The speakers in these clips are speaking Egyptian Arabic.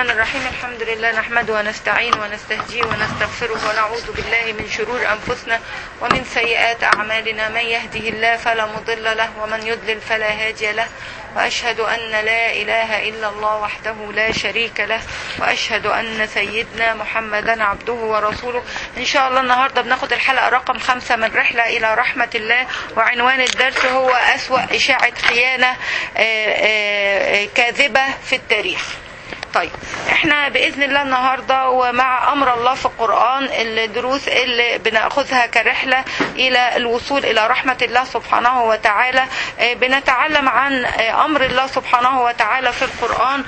الرحمن الرحيم الحمد لله نحمده ونستعين ونستهديه ونستغفره ونعوذ بالله من شرور أنفسنا ومن سيئات أعمالنا من يهده الله فلا مضل له ومن يضلل فلا هادي له وأشهد أن لا إله إلا الله وحده لا شريك له وأشهد أن سيدنا محمدا عبده ورسوله إن شاء الله النهاردة بناخد الحلقة رقم خمسة من رحلة إلى رحمة الله وعنوان الدرس هو أسوأ إشاعة خيانة آه، آه، كاذبة في التاريخ طيب احنا باذن الله النهارده ومع امر الله في القران الدروس اللي بناخذها كرحله الى الوصول الى رحمه الله سبحانه وتعالى اه، بنتعلم عن اه، امر الله سبحانه وتعالى في القران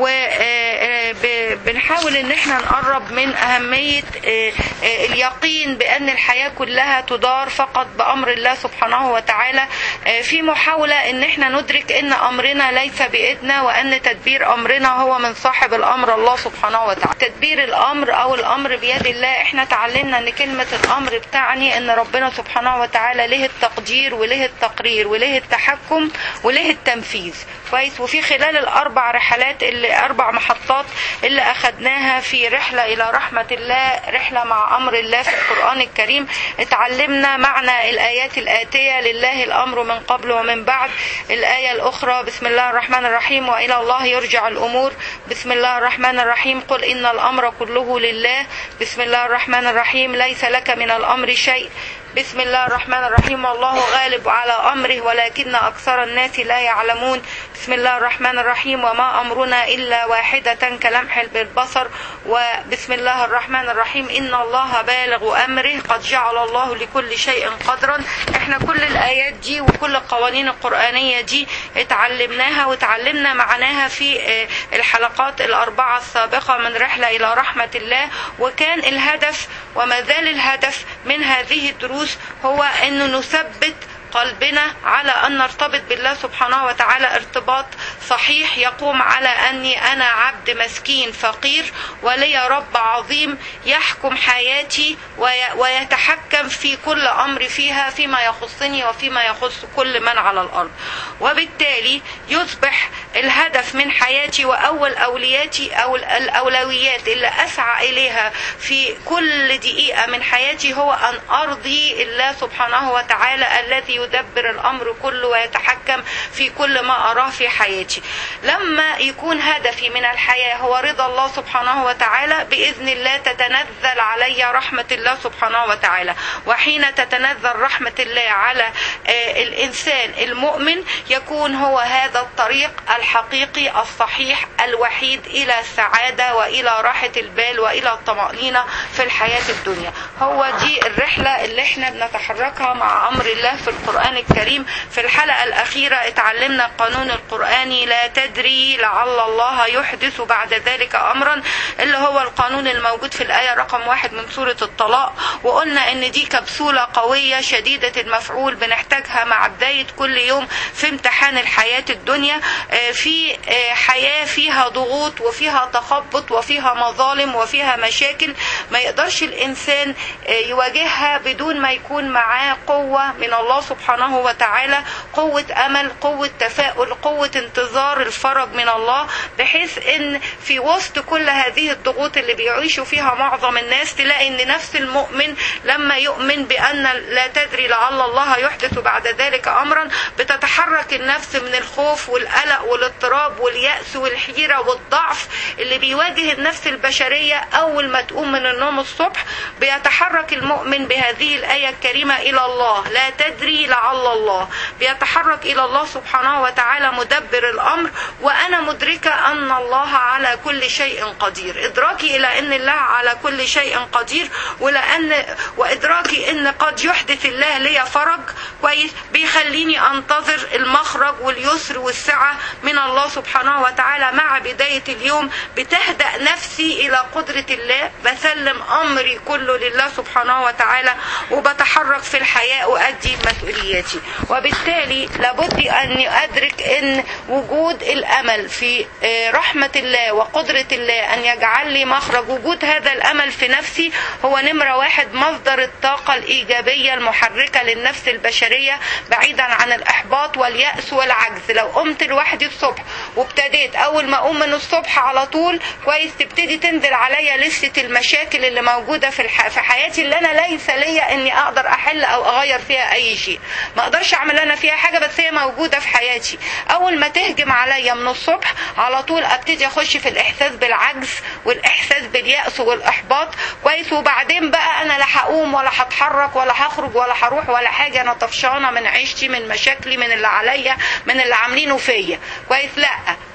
وبنحاول ان احنا نقرب من اهميه اه، اه، اليقين بان الحياه كلها تدار فقط بامر الله سبحانه وتعالى اه، في محاوله ان احنا ندرك ان امرنا ليس بايدنا وان تدبير امرنا هو من صاحب الامر الله سبحانه وتعالى تدبير الامر او الامر بيد الله احنا تعلمنا ان كلمه الامر بتعني ان ربنا سبحانه وتعالى له التقدير وله التقرير وله التحكم وله التنفيذ كويس وفي خلال الاربع رحلات اللي اربع محطات اللي اخذناها في رحله الى رحمه الله رحله مع امر الله في القران الكريم اتعلمنا معنى الايات الاتيه لله الامر من قبل ومن بعد الايه الاخرى بسم الله الرحمن الرحيم والى الله يرجع الامور بسم الله الرحمن الرحيم قل إن الأمر كله لله بسم الله الرحمن الرحيم ليس لك من الأمر شيء بسم الله الرحمن الرحيم والله غالب على أمره ولكن أكثر الناس لا يعلمون بسم الله الرحمن الرحيم وما أمرنا إلا واحدة كلمح بالبصر وبسم الله الرحمن الرحيم إن الله بالغ أمره قد جعل الله لكل شيء قدرا احنا كل الآيات دي وكل القوانين القرآنية دي اتعلمناها وتعلمنا معناها في آه، الحلقات الأربعة السابقة من رحلة إلى رحمة الله وكان الهدف وما زال الهدف من هذه الدروس هو أنه نثبت قلبنا على أن نرتبط بالله سبحانه وتعالى ارتباط صحيح يقوم على أني أنا عبد مسكين فقير ولي رب عظيم يحكم حياتي وي- ويتحكم في كل أمر فيها فيما يخصني وفيما يخص كل من على الأرض وبالتالي يصبح الهدف من حياتي وأول أولياتي أو الأولويات اللي أسعى إليها في كل دقيقة من حياتي هو أن أرضي الله سبحانه وتعالى الذي يدبر الأمر كله ويتحكم في كل ما أراه في حياتي لما يكون هدفي من الحياة هو رضا الله سبحانه وتعالى بإذن الله تتنزل علي رحمة الله سبحانه وتعالى وحين تتنزل رحمة الله على آه، الإنسان المؤمن يكون هو هذا الطريق الحقيقي الصحيح الوحيد إلى السعادة وإلى راحة البال وإلى الطمأنينة في الحياة الدنيا هو دي الرحلة اللي احنا بنتحركها مع أمر الله في القرآن الكريم في الحلقة الأخيرة اتعلمنا القانون القرآني لا تدري لعل الله يحدث بعد ذلك أمرا اللي هو القانون الموجود في الآية رقم واحد من سورة الطلاق وقلنا إن دي كبسولة قوية شديدة المفعول بنحتاجها مع بداية كل يوم في امتحان الحياة الدنيا آه، في آه، حياة فيها ضغوط وفيها تخبط وفيها مظالم وفيها مشاكل ما يقدرش الإنسان آه، يواجهها بدون ما يكون معاه قوة من الله سبحانه وتعالى قوة أمل قوة تفاؤل قوة انتظار الفرج من الله بحيث ان في وسط كل هذه الضغوط اللي بيعيشوا فيها معظم الناس تلاقي ان نفس المؤمن لما يؤمن بان لا تدري لعل الله يحدث بعد ذلك امرا بتتحرك النفس من الخوف والقلق والاضطراب واليأس والحيرة والضعف اللي بيواجه النفس البشرية اول ما تقوم من النوم الصبح بيتحرك المؤمن بهذه الآية الكريمة إلى الله لا تدري لعل الله بيتحرك إلى الله سبحانه وتعالى مدبر الأمر وأنا مدركة أن الله على كل شيء قدير إدراكي إلى أن الله على كل شيء قدير ولأن وإدراكي أن قد يحدث الله لي فرج كويس بيخليني أنتظر المخرج واليسر والسعة من الله سبحانه وتعالى مع بداية اليوم بتهدأ نفسي إلى قدرة الله بسلم أمري كله لله سبحانه وتعالى وبتحرك في الحياة أؤدي كلياتي وبالتالي لابد أن أدرك أن وجود الأمل في رحمة الله وقدرة الله أن يجعل لي مخرج وجود هذا الأمل في نفسي هو نمرة واحد مصدر الطاقة الإيجابية المحركة للنفس البشرية بعيدا عن الإحباط واليأس والعجز لو قمت لوحدي الصبح وابتديت أول ما أقوم من الصبح على طول كويس تبتدي تنزل عليا لستة المشاكل اللي موجودة في, الح... في حياتي اللي أنا ليس ليا إني أقدر أحل أو أغير فيها أي شيء ما أقدرش أعمل أنا فيها حاجة بس هي موجودة في حياتي أول ما تهجم عليا من الصبح على طول أبتدي أخش في الإحساس بالعجز والإحساس باليأس والإحباط كويس وبعدين بقى أنا لا هقوم ولا هتحرك ولا هخرج ولا هروح ولا حاجة أنا طفشانة من عيشتي من مشاكلي من اللي عليا من اللي عاملينه فيا كويس لا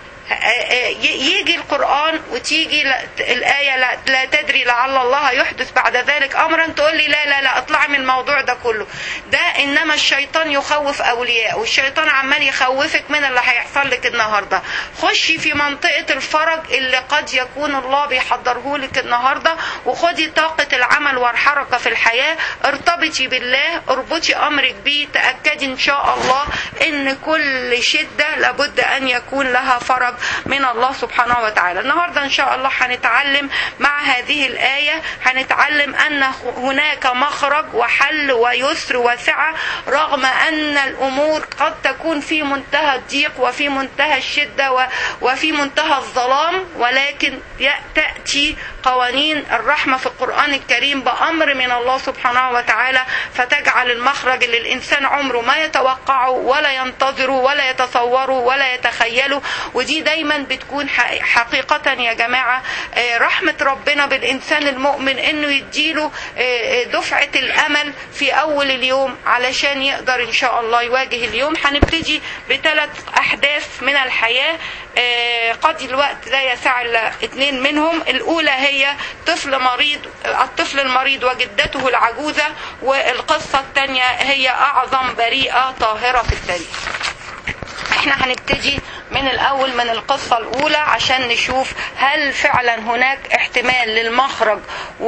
يجي القرآن وتيجي الآية لا, لا تدري لعل الله يحدث بعد ذلك أمرا تقول لي لا لا لا اطلعي من الموضوع ده كله ده إنما الشيطان يخوف أولياء والشيطان عمال يخوفك من اللي هيحصل لك النهاردة خشي في منطقة الفرج اللي قد يكون الله بيحضره لك النهاردة وخدي طاقة العمل والحركة في الحياة ارتبطي بالله اربطي أمرك بيه تأكدي إن شاء الله إن كل شدة لابد أن يكون لها فرج من الله سبحانه وتعالى النهاردة إن شاء الله هنتعلم مع هذه الآية هنتعلم أن هناك مخرج وحل ويسر وسعة رغم أن الأمور قد تكون في منتهى الضيق وفي منتهى الشدة وفي منتهى الظلام ولكن تأتي قوانين الرحمة في القرآن الكريم بأمر من الله سبحانه وتعالى فتجعل المخرج اللي الإنسان عمره ما يتوقعه ولا ينتظره ولا يتصوره ولا يتخيله ودي دايما بتكون حقيقة يا جماعة رحمة ربنا بالإنسان المؤمن إنه يديله دفعة الأمل في أول اليوم علشان يقدر إن شاء الله يواجه اليوم هنبتدي بثلاث أحداث من الحياة قد الوقت لا يسع إلا اثنين منهم الأولى هي طفل مريض الطفل المريض وجدته العجوزة والقصة الثانية هي أعظم بريئة طاهرة في التاريخ احنا هنبتدي من الاول من القصه الاولى عشان نشوف هل فعلا هناك احتمال للمخرج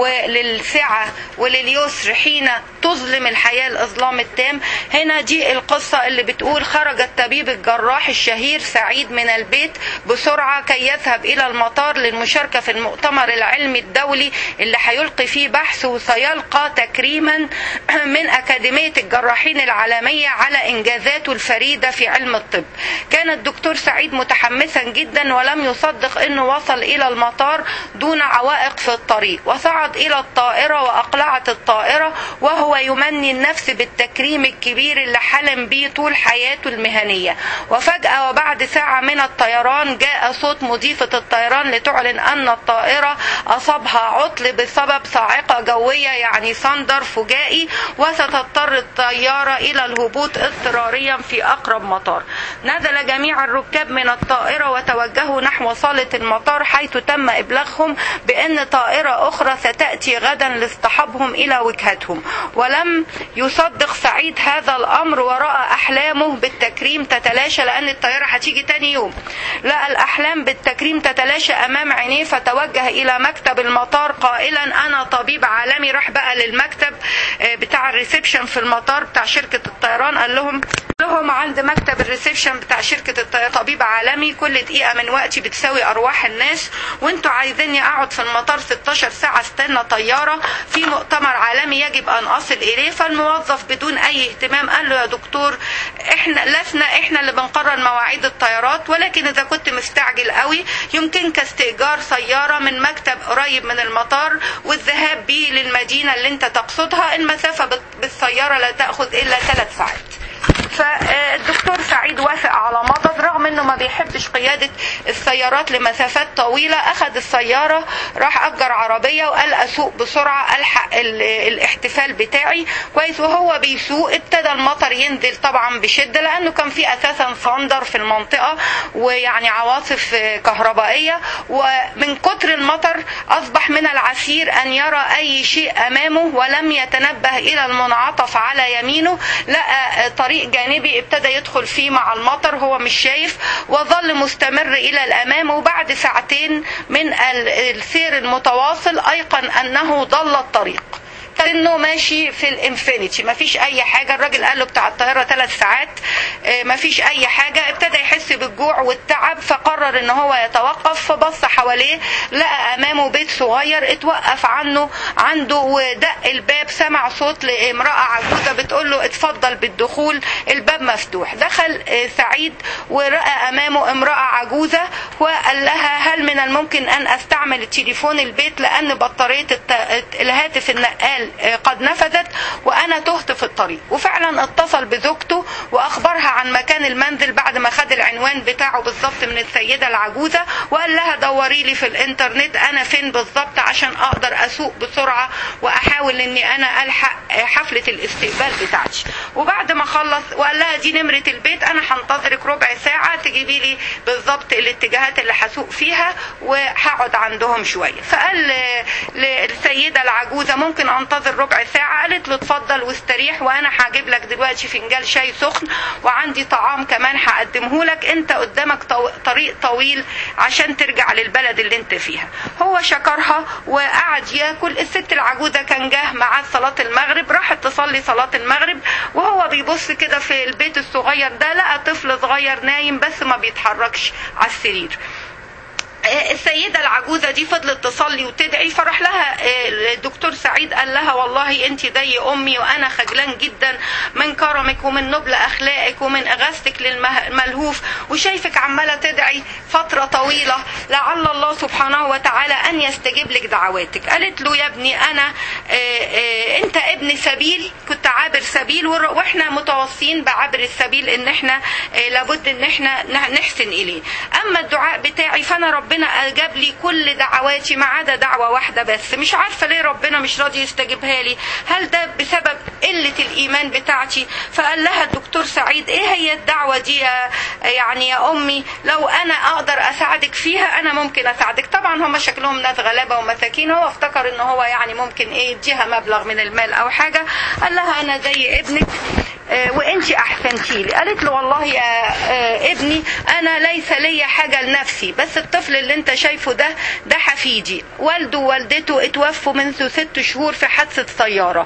وللسعه ولليسر حين تظلم الحياه الاظلام التام هنا دي القصه اللي بتقول خرج الطبيب الجراح الشهير سعيد من البيت بسرعه كي يذهب الى المطار للمشاركه في المؤتمر العلمي الدولي اللي هيلقي فيه بحث وسيلقى تكريما من اكاديميه الجراحين العالميه على انجازاته الفريده في علم الطب كان الدكتور سعيد متحمسا جدا ولم يصدق انه وصل الى المطار دون عوائق في الطريق وصعد الى الطائره واقلعت الطائره وهو يمني النفس بالتكريم الكبير اللي حلم به طول حياته المهنيه وفجاه وبعد ساعه من الطيران جاء صوت مضيفه الطيران لتعلن ان الطائره اصابها عطل بسبب صاعقه جويه يعني صندر فجائي وستضطر الطياره الى الهبوط اضطراريا في اقرب مطار نزل جميع الركاب من الطائرة وتوجهوا نحو صالة المطار حيث تم إبلاغهم بأن طائرة أخرى ستأتي غدا لاصطحابهم إلى وجهتهم ولم يصدق سعيد هذا الأمر ورأى أحلامه بالتكريم تتلاشى لأن الطائرة هتيجي تاني يوم لقى الأحلام بالتكريم تتلاشى أمام عينيه فتوجه إلى مكتب المطار قائلا أنا طبيب عالمي راح بقى للمكتب بتاع الريسبشن في المطار بتاع شركة الطيران قال لهم لهم عند مكتب الريسبشن بتاع شركة الطيران طبيب عالمي كل دقيقة من وقتي بتساوي أرواح الناس وانتوا عايزيني أقعد في المطار 16 ساعة استنى طيارة في مؤتمر عالمي يجب أن أصل إليه فالموظف بدون أي اهتمام قال له يا دكتور احنا لسنا احنا اللي بنقرر مواعيد الطيارات ولكن إذا كنت مستعجل قوي يمكنك استئجار سيارة من مكتب قريب من المطار والذهاب به للمدينة اللي انت تقصدها المسافة بالسيارة لا تأخذ إلا ثلاث ساعات فالدكتور سعيد وافق على مضض رغم انه ما بيحبش قيادة السيارات لمسافات طويلة اخذ السيارة راح اجر عربية وقال اسوق بسرعة الحق الاحتفال بتاعي كويس وهو بيسوق ابتدى المطر ينزل طبعا بشدة لانه كان في اساسا صندر في المنطقة ويعني عواصف كهربائية ومن كتر المطر اصبح من العسير ان يرى اي شيء امامه ولم يتنبه الى المنعطف على يمينه لقى طريق جانبي ابتدى يدخل فيه مع المطر هو مش شايف وظل مستمر الى الامام وبعد ساعتين من السير المتواصل ايقن انه ضل الطريق كانه ماشي في الانفينيتي مفيش اي حاجه الراجل قال له بتاع الطياره ثلاث ساعات آه، مفيش اي حاجه ابتدى يحس بالجوع والتعب فقرر ان هو يتوقف فبص حواليه لقى امامه بيت صغير اتوقف عنه عنده ودق الباب سمع صوت لامراه عجوزه بتقول له اتفضل بالدخول الباب مفتوح دخل آه، سعيد وراى امامه امراه عجوزه وقال لها هل من الممكن ان استعمل التليفون البيت لان بطاريه الت- الهاتف النقال آه، قد نفذت وانا تهت في الطريق وفعلا اتصل بزوجته واخبرها عن مكان المنزل بعد ما خد العنوان بتاعه بالظبط من السيده العجوزه وقال لها دوري لي في الانترنت انا فين بالظبط عشان اقدر اسوق بسرعه واحاول اني انا الحق آه، حفله الاستقبال بتاعتي وبعد ما خلص وقال لها دي نمره البيت انا هنتظرك ربع ساعه تجيبي لي بالظبط الاتجاهات اللي هسوق فيها وهقعد عندهم شويه فقال ل- للسيده العجوزه ممكن انتظر ربع ساعه قالت له اتفضل واستريح وانا هجيب لك دلوقتي فنجان شاي سخن وعندي طعام كمان هقدمه لك انت قدامك طو- طريق طويل عشان ترجع للبلد اللي انت فيها هو شكرها وقعد ياكل الست العجوزه كان جه معاه صلاه المغرب راحت تصلي صلاه المغرب وهو بيبص كده في البيت الصغير ده لقى طفل صغير نايم بس ما بيتحركش على السرير السيدة العجوزة دي فضلت تصلي وتدعي فراح لها الدكتور سعيد قال لها والله انت زي امي وانا خجلان جدا من كرمك ومن نبل اخلاقك ومن اغاثتك للملهوف وشايفك عمالة تدعي فترة طويلة لعل الله سبحانه وتعالى ان يستجيب لك دعواتك قالت له يا ابني انا آه، آه، انت ابن سبيل كنت عابر سبيل ور- واحنا متوصين بعبر السبيل ان احنا آه، لابد ان احنا ن- نحسن اليه اما الدعاء بتاعي فانا ربنا اجاب لي كل دعواتي ما عدا دعوه واحده بس مش عارفه ليه ربنا مش راضي يستجيبها لي هل ده بسبب قله الايمان بتاعتي فقال لها الدكتور سعيد ايه هي الدعوه دي يا يعني يا امي لو انا اقدر اساعدك فيها انا ممكن اساعدك طبعا هم شكلهم ناس غلابه ومساكين هو افتكر ان هو يعني ممكن ايه يديها مبلغ من المال او حاجه قال لها انا زي ابنك آه، وانت احسنتي لي قالت له والله يا آه، ابني انا ليس لي حاجه لنفسي بس الطفل اللي انت شايفه ده ده حفيدي والده ووالدته اتوفوا منذ ست شهور في حادثه سياره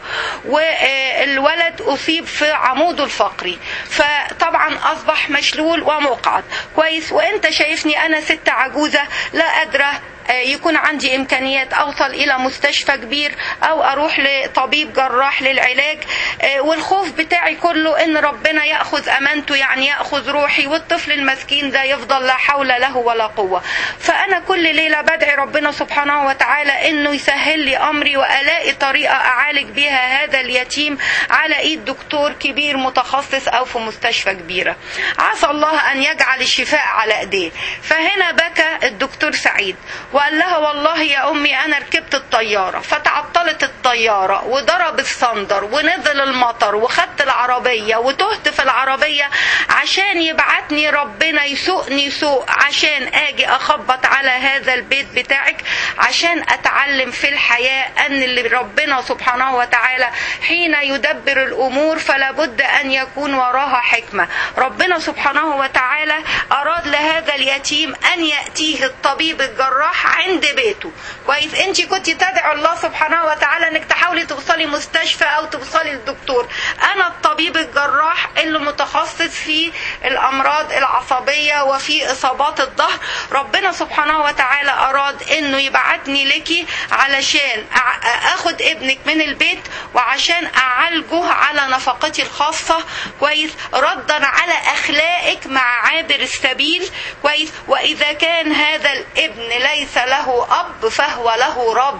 والولد اصيب في عموده الفقري فطبعا اصبح مشلول ومقعد كويس وانت شايفني انا ست عجوزه لا قادره آه، يكون عندي امكانيات اوصل الى مستشفى كبير او اروح لطبيب جراح للعلاج آه، والخوف بتاعي كله ان ربنا ياخذ امانته يعني ياخذ روحي والطفل المسكين ده يفضل لا حول له ولا قوه فانا كل ليله بدعي ربنا سبحانه وتعالى انه يسهل لي امري والاقي طريقه اعالج بها هذا اليتيم على ايد دكتور كبير متخصص او في مستشفى كبيره عسى الله ان يجعل الشفاء على ايديه فهنا بكى الدكتور سعيد وقال لها والله يا امي انا ركبت الطياره فتعطلت الطياره وضرب الصندر ونزل المطر وخدت العربيه وتهت في العربيه عشان يبعتني ربنا يسوقني سوق عشان اجي اخبط على هذا البيت بتاعك عشان اتعلم في الحياه ان اللي ربنا سبحانه وتعالى حين يدبر الامور فلا بد ان يكون وراها حكمه ربنا سبحانه وتعالى اراد لهذا اليتيم ان ياتيه الطبيب الجراح عند بيته كويس انت كنت تدعو الله سبحانه وتعالى انك تحاولي توصلي مستشفى او توصلي للدكتور انا الطبيب الجراح اللي متخصص في الامراض العصبيه وفي اصابات الظهر ربنا سبحانه وتعالى اراد انه يبعتني لك علشان أع- اخد ابنك من البيت وعشان اعالجه على نفقتي الخاصه كويس ردا على اخلاقك مع عابر السبيل كويس واذا كان هذا الابن ليس له اب فهو له رب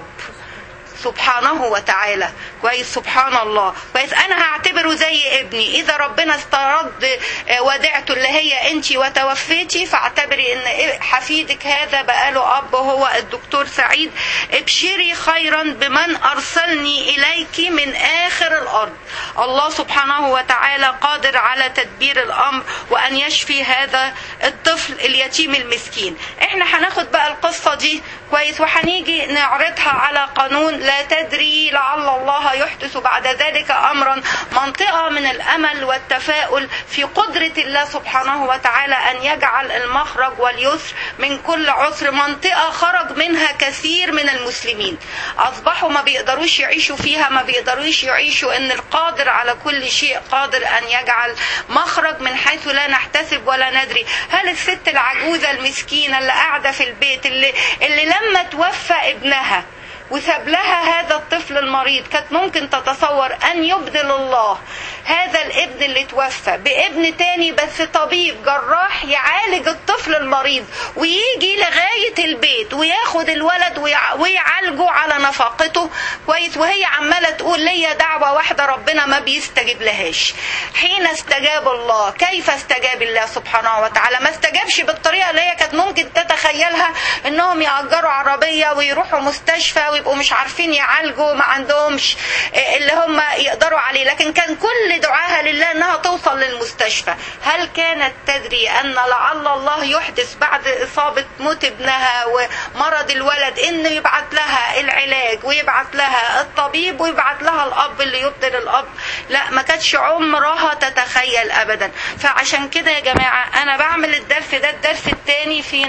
سبحانه وتعالى كويس سبحان الله كويس انا هعتبره زي ابني اذا ربنا استرد آه، وديعته اللي هي انت وتوفيتي فاعتبري ان حفيدك هذا بقاله اب هو الدكتور سعيد ابشري خيرا بمن ارسلني اليك من اخر الارض الله سبحانه وتعالى قادر على تدبير الامر وان يشفي هذا الطفل اليتيم المسكين احنا هناخد بقى القصه دي كويس وهنيجي نعرضها على قانون لا تدري لعل الله يحدث بعد ذلك امرا منطقه من الامل والتفاؤل في قدره الله سبحانه وتعالى ان يجعل المخرج واليسر من كل عسر منطقه خرج منها كثير من المسلمين اصبحوا ما بيقدروش يعيشوا فيها ما بيقدروش يعيشوا ان القادر على كل شيء قادر ان يجعل مخرج من حيث لا نحتسب ولا ندري هل الست العجوزه المسكينه اللي قاعده في البيت اللي اللي لما توفى ابنها وساب لها هذا الطفل المريض كانت ممكن تتصور ان يبدل الله هذا الابن اللي توفى بابن تاني بس طبيب جراح يعالج الطفل المريض ويجي لغاية البيت وياخد الولد ويعالجه على نفقته كويس وهي عمالة تقول ليا دعوة واحدة ربنا ما بيستجيب لهاش حين استجاب الله كيف استجاب الله سبحانه وتعالى ما استجابش بالطريقة اللي هي كانت ممكن تتخيلها انهم يأجروا عربية ويروحوا مستشفى ويبقوا مش عارفين يعالجوا ما عندهمش اللي هم يقدروا عليه لكن كان كل دعاها لله انها توصل للمستشفى هل كانت تدري ان لعل الله يحدث بعد اصابة موت ابنها ومرض الولد انه يبعت لها العلاج ويبعت لها الطبيب ويبعت لها الاب اللي يبدل الاب لا ما كانتش عمرها تتخيل ابدا فعشان كده يا جماعة انا بعمل الدرس ده الدرس الثاني في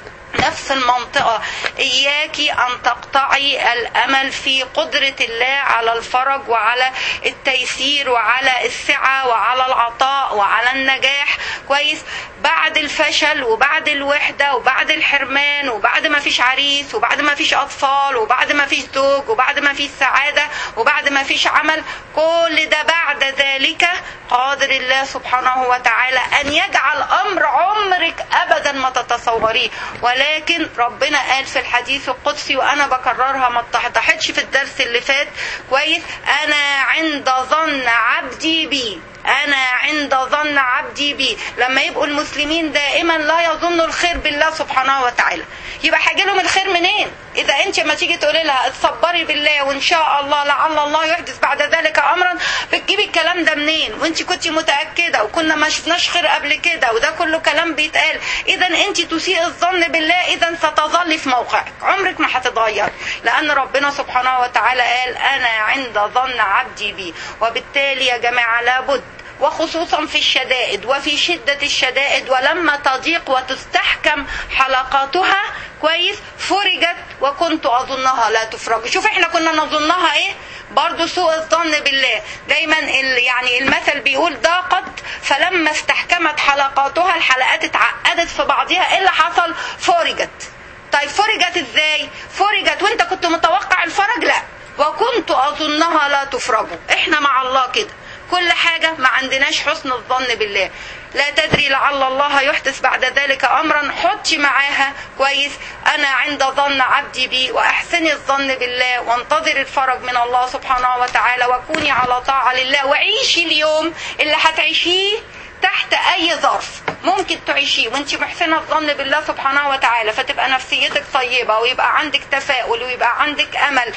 نفس المنطقة إياك أن تقطعي الأمل في قدرة الله على الفرج وعلى التيسير وعلى السعة وعلى العطاء وعلى النجاح كويس بعد الفشل وبعد الوحدة وبعد الحرمان وبعد ما فيش عريس وبعد ما فيش أطفال وبعد ما فيش زوج وبعد ما فيش سعادة وبعد ما فيش عمل كل ده بعد ذلك قادر الله سبحانه وتعالى أن يجعل أمر عمرك أبدا ما تتصوريه ولكن ربنا قال في الحديث القدسي وأنا بكررها ما اتضحتش في الدرس اللي فات كويس أنا عند ظن عبدي بي انا عند ظن عبدي بي لما يبقوا المسلمين دائما لا يظنوا الخير بالله سبحانه وتعالى يبقى هيجي لهم الخير منين اذا انت ما تيجي تقولي لها اتصبري بالله وان شاء الله لعل الله يحدث بعد ذلك امرا بتجيبي الكلام ده منين وانت كنت متاكده وكنا ما شفناش خير قبل كده وده كله كلام بيتقال اذا انت تسيء الظن بالله اذا ستظلي في موقعك عمرك ما هتتغير لان ربنا سبحانه وتعالى قال انا عند ظن عبدي بي وبالتالي يا جماعه لابد وخصوصا في الشدائد وفي شدة الشدائد ولما تضيق وتستحكم حلقاتها كويس فرجت وكنت أظنها لا تفرج شوف احنا كنا نظنها ايه برضو سوء الظن بالله دايما يعني المثل بيقول ضاقت فلما استحكمت حلقاتها الحلقات اتعقدت في بعضها ايه اللي حصل فرجت طيب فرجت ازاي فرجت وانت كنت متوقع الفرج لا وكنت اظنها لا تفرج احنا مع الله كده كل حاجة ما عندناش حسن الظن بالله لا تدري لعل الله يحدث بعد ذلك امرا حطي معاها كويس انا عند ظن عبدي بي واحسني الظن بالله وانتظر الفرج من الله سبحانه وتعالى وكوني على طاعه لله وعيشي اليوم اللي هتعيشيه تحت اي ظرف ممكن تعيشيه وانت محسنه الظن بالله سبحانه وتعالى فتبقى نفسيتك طيبه ويبقى عندك تفاؤل ويبقى عندك امل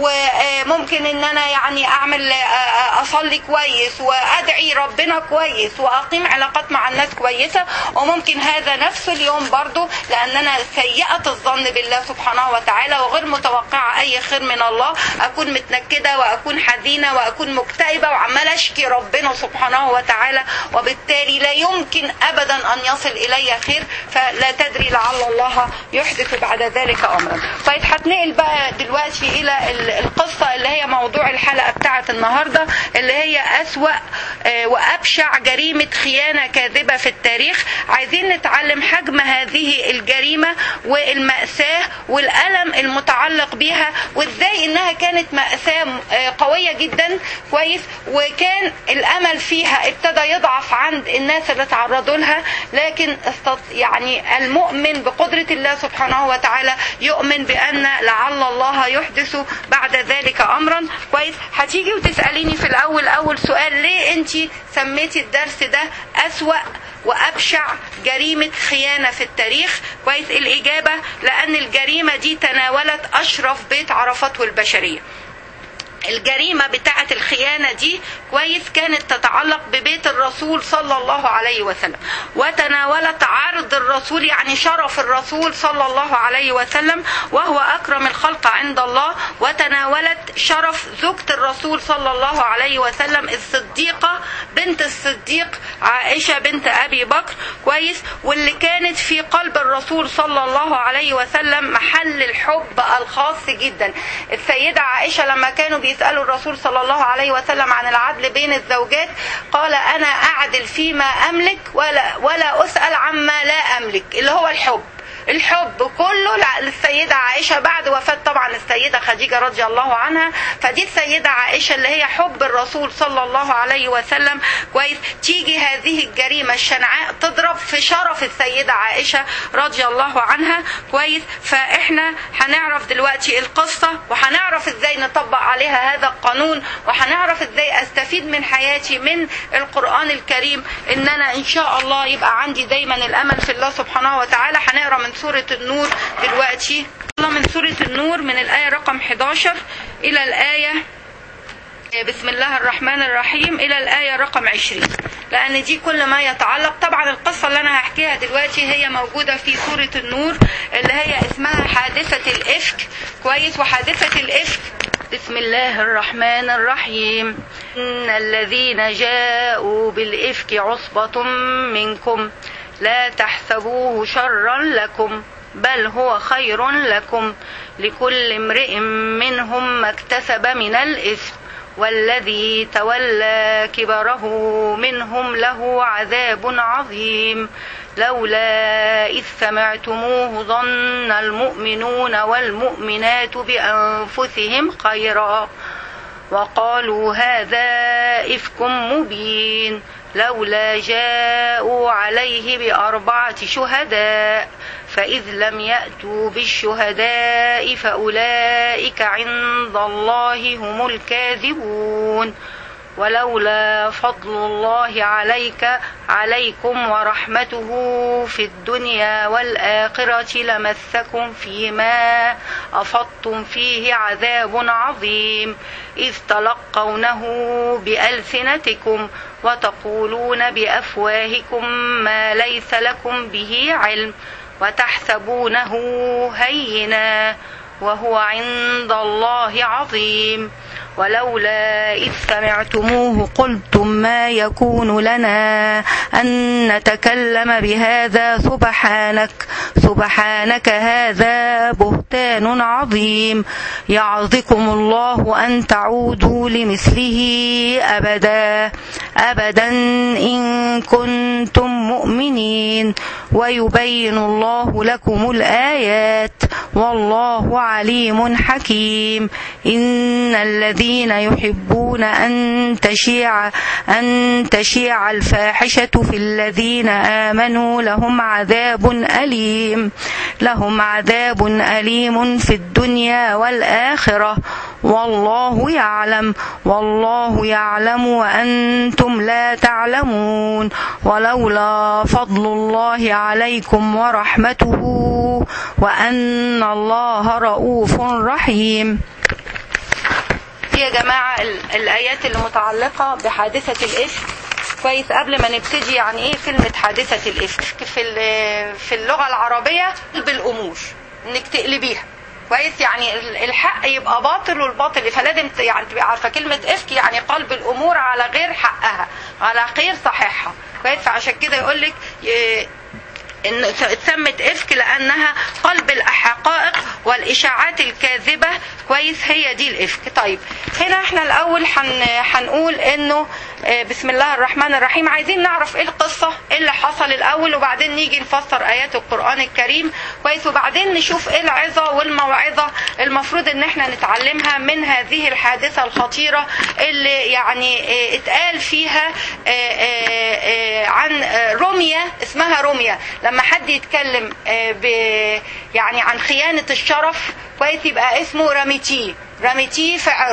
وممكن ان انا يعني اعمل اصلي كويس وادعي ربنا كويس واقيم علاقات مع الناس كويسه وممكن هذا نفس اليوم برضو لان انا سيئه الظن بالله سبحانه وتعالى وغير متوقعه اي خير من الله اكون متنكده واكون حزينه واكون مكتئبه وعماله اشكي ربنا سبحانه وتعالى وبالتالي لا يمكن ابدا ان يصل الي خير فلا تدري لعل الله يحدث بعد ذلك امرا طيب هتنقل بقى دلوقتي الى القصه اللي هي موضوع الحلقه بتاعه النهارده اللي هي اسوا وابشع جريمه خيانه كاذبه في التاريخ عايزين نتعلم حجم هذه الجريمه والماساه والالم المتعلق بها وازاي انها كانت ماساه قويه جدا كويس وكان الامل فيها ابتدى يضعف عند الناس اللي تعرضوا لها لكن يعني المؤمن بقدرة الله سبحانه وتعالى يؤمن بأن لعل الله يحدث بعد ذلك أمرا كويس هتيجي وتسأليني في الأول أول سؤال ليه أنت سميتي الدرس ده أسوأ وأبشع جريمة خيانة في التاريخ كويس الإجابة لأن الجريمة دي تناولت أشرف بيت عرفته البشرية الجريمة بتاعة الخيانة دي كويس كانت تتعلق ببيت الرسول صلى الله عليه وسلم وتناولت عرض الرسول يعني شرف الرسول صلى الله عليه وسلم وهو أكرم الخلق عند الله وتناولت شرف زوجة الرسول صلى الله عليه وسلم الصديقة بنت الصديق عائشة بنت أبي بكر كويس واللي كانت في قلب الرسول صلى الله عليه وسلم محل الحب الخاص جدا السيدة عائشة لما كانوا بيسألوا الرسول صلى الله عليه وسلم عن العدل بين الزوجات قال أنا أعدل فيما أملك ولا, ولا أسأل عما لا أملك اللي هو الحب الحب كله للسيدة عائشة بعد وفاة طبعا السيدة خديجة رضي الله عنها فدي السيدة عائشة اللي هي حب الرسول صلى الله عليه وسلم كويس تيجي هذه الجريمة الشنعاء تضرب في شرف السيدة عائشة رضي الله عنها كويس فاحنا هنعرف دلوقتي القصة وهنعرف ازاي نطبق عليها هذا القانون وهنعرف ازاي استفيد من حياتي من القرآن الكريم ان انا ان شاء الله يبقى عندي دايما الامل في الله سبحانه وتعالى هنقرا من سورة النور دلوقتي من سورة النور من الآية رقم 11 إلى الآية بسم الله الرحمن الرحيم إلى الآية رقم 20 لأن دي كل ما يتعلق طبعا القصة اللي أنا هحكيها دلوقتي هي موجودة في سورة النور اللي هي اسمها حادثة الإفك كويس وحادثة الإفك بسم الله الرحمن الرحيم إن الذين جاءوا بالإفك عصبة منكم لا تحسبوه شرا لكم بل هو خير لكم لكل امرئ منهم ما اكتسب من الإثم والذي تولى كبره منهم له عذاب عظيم لولا إذ سمعتموه ظن المؤمنون والمؤمنات بأنفسهم خيرا وقالوا هذا إفك مبين لولا جاءوا عليه بأربعة شهداء فإذ لم يأتوا بالشهداء فأولئك عند الله هم الكاذبون ولولا فضل الله عليك عليكم ورحمته في الدنيا والآخرة لمسكم فيما أفضتم فيه عذاب عظيم إذ تلقونه بألسنتكم وتقولون بأفواهكم ما ليس لكم به علم وتحسبونه هينا وهو عند الله عظيم ولولا إذ سمعتموه قلتم ما يكون لنا أن نتكلم بهذا سبحانك سبحانك هذا بهتان عظيم يعظكم الله أن تعودوا لمثله أبدا أبدا إن كنتم مؤمنين ويبين الله لكم الآيات والله عليم حكيم إن الذين يحبون أن تشيع أن تشيع الفاحشة في الذين آمنوا لهم عذاب أليم لهم عذاب أليم في الدنيا والآخرة والله يعلم والله يعلم وأنتم لا تعلمون ولولا فضل الله عليكم ورحمته وأن الله رؤوف رحيم يا جماعة الآيات المتعلقة بحادثة الإفك كويس قبل ما نبتدي يعني ايه كلمة حادثة الإفك في في اللغة العربية بالأمور انك تقلبيها كويس يعني الحق يبقى باطل والباطل فلازم يعني تبقى عارفه كلمه افك يعني قلب الامور على غير حقها على غير صحيحها كويس فعشان كده يقول لك ان اتسمت افك لانها قلب الحقائق والاشاعات الكاذبه كويس هي دي الافك طيب هنا احنا الاول هنقول انه بسم الله الرحمن الرحيم عايزين نعرف ايه القصه ايه اللي حصل الاول وبعدين نيجي نفسر ايات القران الكريم كويس وبعدين نشوف ايه العظه والموعظه المفروض ان احنا نتعلمها من هذه الحادثه الخطيره اللي يعني اتقال فيها عن رميه اسمها رميه لما حد يتكلم ب يعني عن خيانه الشرف كويس يبقى اسمه رميتيه رميتيه في عرضه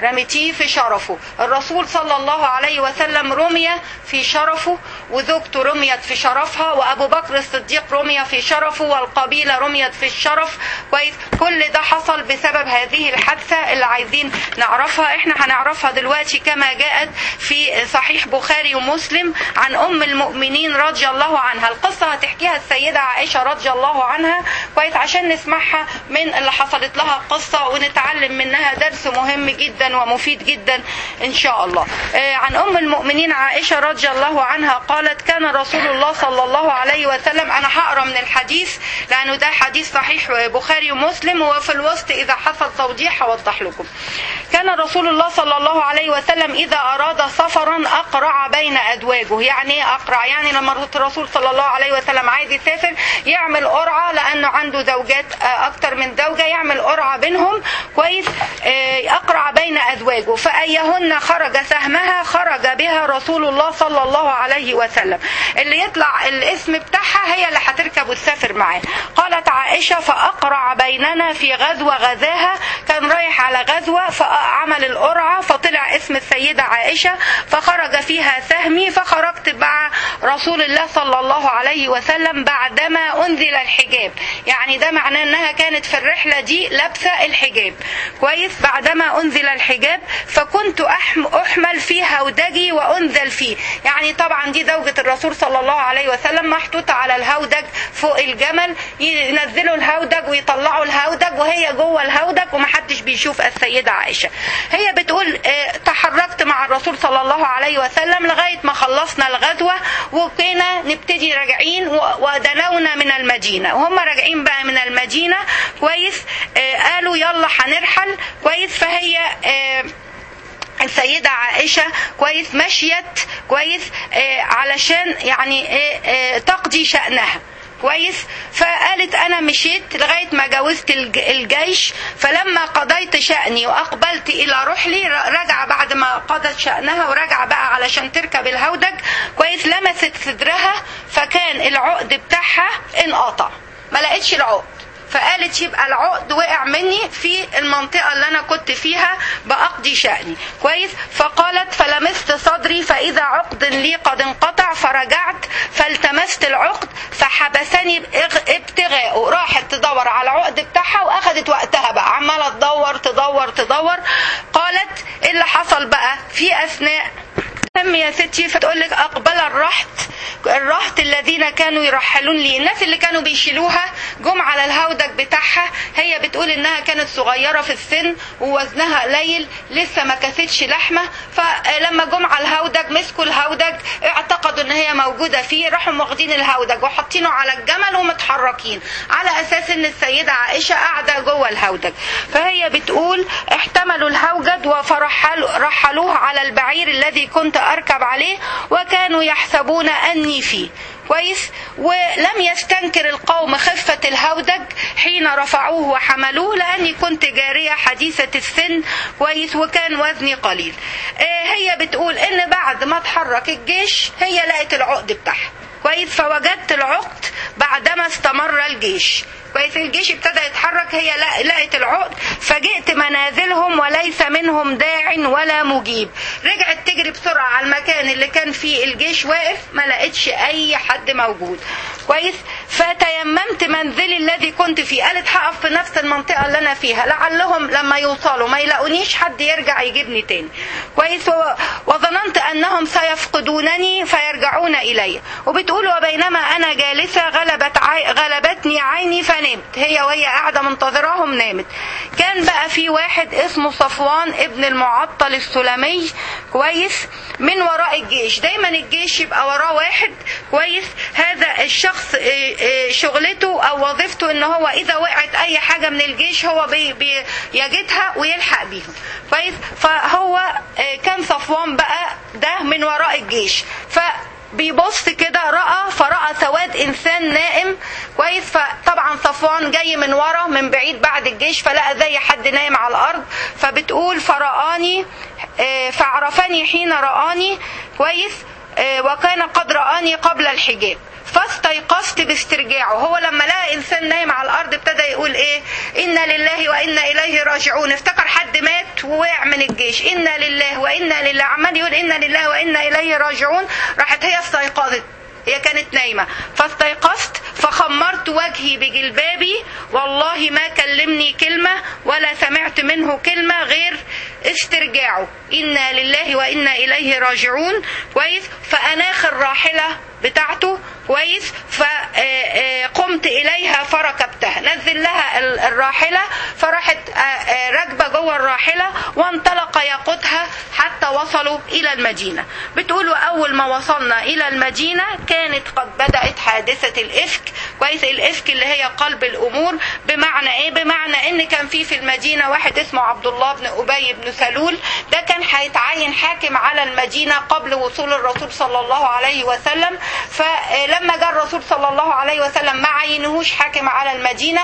رميتيه في شرفه الرسول صلى الله عليه وسلم رمي في شرفه وزوجته رميت في شرفها وابو بكر الصديق رمي في شرفه والقبيله رميت في الشرف كويس كل ده حصل بسبب هذه الحادثه اللي عايزين نعرفها احنا هنعرفها دلوقتي كما جاءت في صحيح بخاري ومسلم عن ام المؤمنين رضي الله عنها القصه هتحكيها السيده عائشه رضي الله عنها كويس عشان نسمعها من اللي حصلت لها قصه ونتعلم منها درس مهم جدا ومفيد جدا ان شاء الله آه، عن ام المؤمنين عائشه رضي الله عنها قالت كان رسول الله صلى الله عليه وسلم انا هقرا من الحديث لانه ده حديث صحيح بخاري ومسلم وفي الوسط اذا حصل توضيح هوضح لكم كان رسول الله صلى الله عليه وسلم اذا اراد سفرا اقرع بين ادواجه يعني ايه اقرع يعني لما الرسول صلى الله عليه وسلم عايز يسافر يعمل قرعه لانه عنده زوجات آه، اكتر من زوجه يعمل قرعه بينهم كويس آه، اقرع بين ازواجه فايهن خرج سهمها خرج بها رسول الله صلى الله عليه وسلم اللي يطلع الاسم بتاعها هي اللي هتركب وتسافر معاه قالت عائشه فاقرع بيننا في غزوه غزاها كان رايح على غزوه فعمل القرعه فطلع اسم السيده عائشه فخرج فيها سهمي فخرجت مع رسول الله صلى الله عليه وسلم بعدما انزل الحجاب يعني ده معناه انها كانت في الرحله دي لابسه الحجاب كويس بعدما انزل الحجاب فكنت أحم- احمل في هودجي وانزل فيه يعني طبعا دي زوجة الرسول صلى الله عليه وسلم محطوطة على الهودج فوق الجمل ينزلوا الهودج ويطلعوا الهودج وهي جوه الهودج ومحدش بيشوف السيدة عائشة هي بتقول آه، تحركت مع الرسول صلى الله عليه وسلم لغاية ما خلصنا الغزوة وكنا نبتدي راجعين و- ودنونا من المدينة وهم راجعين بقى من المدينة كويس آه، قالوا يلا هنرحل كويس فهي آه، السيدة عائشة كويس مشيت كويس آه علشان يعني آه آه تقضي شأنها كويس فقالت انا مشيت لغايه ما جاوزت الج- الجيش فلما قضيت شاني واقبلت الى رحلي ر- رجع بعد ما قضت شانها ورجع بقى علشان تركب الهودج كويس لمست صدرها فكان العقد بتاعها انقطع ما لقيتش العقد فقالت يبقى العقد وقع مني في المنطقة اللي أنا كنت فيها بأقضي شأني كويس فقالت فلمست صدري فإذا عقد لي قد انقطع فرجعت فالتمست العقد فحبسني بإغ- ابتغاءه راحت تدور على العقد بتاعها وأخدت وقتها بقى عمالة تدور تدور تدور قالت إيه اللي حصل بقى في أثناء تم يا ستي فتقول لك اقبل الرهط الرهط الذين كانوا يرحلون لي الناس اللي كانوا بيشيلوها جم على الهودج بتاعها هي بتقول انها كانت صغيره في السن ووزنها قليل لسه ما كاستش لحمه فلما جم على الهودج مسكوا الهودج اعتقدوا ان هي موجوده فيه راحوا واخدين الهودج وحاطينه على الجمل ومتحركين على اساس ان السيده عائشه قاعده جوه الهودج فهي بتقول احتملوا الهوجد ورحلوه على البعير الذي كنت اركب عليه وكانوا يحسبون اني فيه كويس ولم يستنكر القوم خفة الهودج حين رفعوه وحملوه لأني كنت جارية حديثة السن كويس وكان وزني قليل آه، هي بتقول إن بعد ما اتحرك الجيش هي لقت العقد بتاعها كويس فوجدت العقد بعدما استمر الجيش كويس الجيش ابتدى يتحرك هي لا- لقت العقد فجئت منازلهم وليس منهم داع ولا مجيب رجعت تجري بسرعة على المكان اللي كان فيه الجيش واقف ما لقيتش اي حد موجود كويس فتيممت منزلي الذي كنت فيه قالت هقف في نفس المنطقة اللي انا فيها لعلهم لما يوصلوا ما يلاقونيش حد يرجع يجيبني تاني كويس و- وظننت انهم سيفقدونني فيرجعون الي وبتقول وبينما انا جالسة غلبت عي... غلبتني عيني فنمت هي وهي قاعدة منتظراهم نامت كان بقى في واحد اسمه صفوان ابن المعطل السلمي كويس من وراء الجيش دايما الجيش يبقى وراه واحد كويس هذا الشخص آه، آه، شغلته او وظيفته ان هو اذا وقعت اي حاجة من الجيش هو بي بي يجدها ويلحق بيهم كويس فهو آه، كان صفوان بقى ده من وراء الجيش ف بيبص كده رأى فرأى سواد إنسان نائم كويس فطبعا صفوان جاي من ورا من بعيد بعد الجيش فلقى زي حد نايم على الأرض فبتقول فرآني آه، فعرفني حين رآني كويس آه، وكان قد رآني قبل الحجاب فاستيقظت باسترجاعه هو لما لقى انسان نايم على الارض ابتدى يقول ايه انا لله وانا اليه راجعون افتكر حد حد مات ووقع من الجيش انا لله وانا لله عمال يقول انا لله وانا اليه راجعون راحت هي استيقظت هي كانت نايمة فاستيقظت فخمرت وجهي بجلبابي والله ما كلمني كلمة ولا سمعت منه كلمة غير استرجاعه إنا لله وإنا إليه راجعون كويس فأناخ الراحلة بتاعته كويس فقمت إليها فركبتها نزل لها الراحلة فراحت راكبة جوه الراحلة وانطلق يقودها حتى وصلوا إلى المدينة بتقولوا أول ما وصلنا إلى المدينة كانت قد بدأت حادثة الإفك كويس الإفك اللي هي قلب الأمور بمعنى إيه بمعنى إن كان في في المدينة واحد اسمه عبد الله بن أبي بن سلول ده كان هيتعين حاكم على المدينة قبل وصول الرسول صلى الله عليه وسلم فلما جاء الرسول صلى الله عليه وسلم ما عينهوش حاكم على المدينة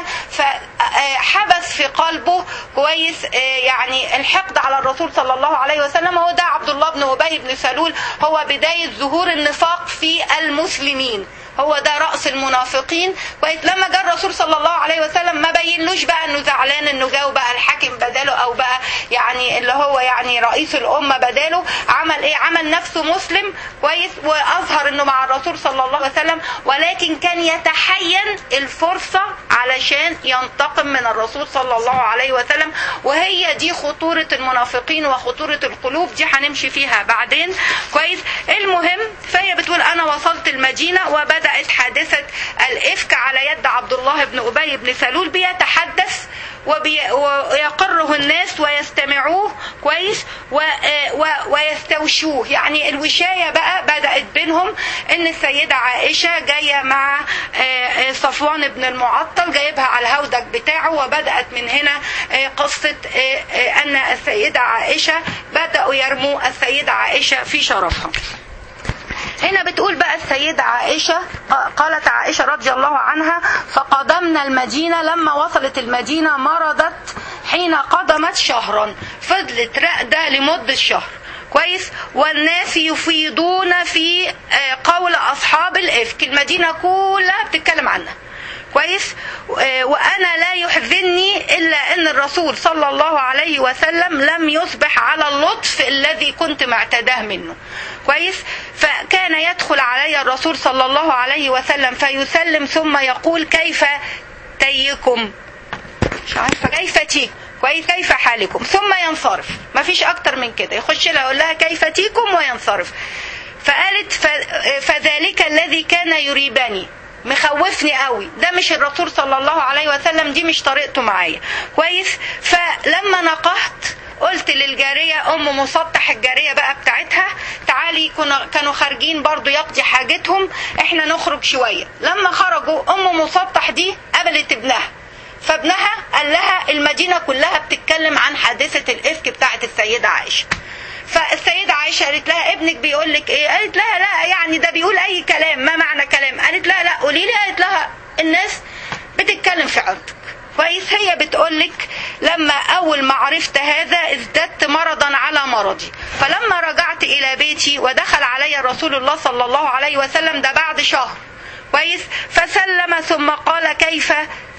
فحبس في قلبه كويس يعني الحقد على الرسول صلى الله عليه وسلم هو ده عبد الله بن أبي بن سلول هو بداية ظهور النفاق في المسلمين هو ده رأس المنافقين كويس لما جاء الرسول صلى الله عليه وسلم ما بينلوش بقى انه زعلان انه جاء بقى الحاكم بداله او بقى يعني اللي هو يعني رئيس الامه بداله عمل ايه عمل نفسه مسلم كويس واظهر انه مع الرسول صلى الله عليه وسلم ولكن كان يتحين الفرصه علشان ينتقم من الرسول صلى الله عليه وسلم وهي دي خطوره المنافقين وخطوره القلوب دي هنمشي فيها بعدين كويس المهم فهي بتقول انا وصلت المدينه وبدا بدأت حادثة الإفك على يد عبد الله بن أبي بن سلول بيتحدث وبي ويقره الناس ويستمعوه كويس و و ويستوشوه يعني الوشاية بقى بدأت بينهم ان السيدة عائشة جاية مع صفوان بن المعطل جايبها على الهودج بتاعه وبدأت من هنا قصة ان السيدة عائشة بدأوا يرموا السيدة عائشة في شرفها هنا بتقول بقى السيدة عائشة قالت عائشة رضي الله عنها فقدمنا المدينة لما وصلت المدينة مرضت حين قدمت شهرا فضلت راقدة لمدة شهر كويس والناس يفيضون في قول أصحاب الإفك المدينة كلها بتتكلم عنها كويس وانا لا يحزنني الا ان الرسول صلى الله عليه وسلم لم يصبح على اللطف الذي كنت معتداه منه كويس فكان يدخل علي الرسول صلى الله عليه وسلم فيسلم ثم يقول كيف تيكم مش عارفه كيف تيكم كويس كيف حالكم ثم ينصرف ما فيش اكتر من كده يخش لها يقول لها كيف تيكم وينصرف فقالت فذلك الذي كان يريبني مخوفني قوي ده مش الرسول صلى الله عليه وسلم دي مش طريقته معايا كويس فلما نقحت قلت للجارية أم مسطح الجارية بقى بتاعتها تعالي كانوا خارجين برضو يقضي حاجتهم احنا نخرج شوية لما خرجوا أم مسطح دي قابلت ابنها فابنها قال لها المدينة كلها بتتكلم عن حادثة الإفك بتاعت السيدة عائشة فالسيدة عائشة قالت لها ابنك بيقول لك ايه قالت لها لا يعني ده بيقول اي كلام ما معنى كلام قالت لها لا قولي لي قالت لها الناس بتتكلم في عرضك كويس هي بتقول لك لما اول ما عرفت هذا ازددت مرضا على مرضي فلما رجعت الى بيتي ودخل علي رسول الله صلى الله عليه وسلم ده بعد شهر كويس فسلم ثم قال كيف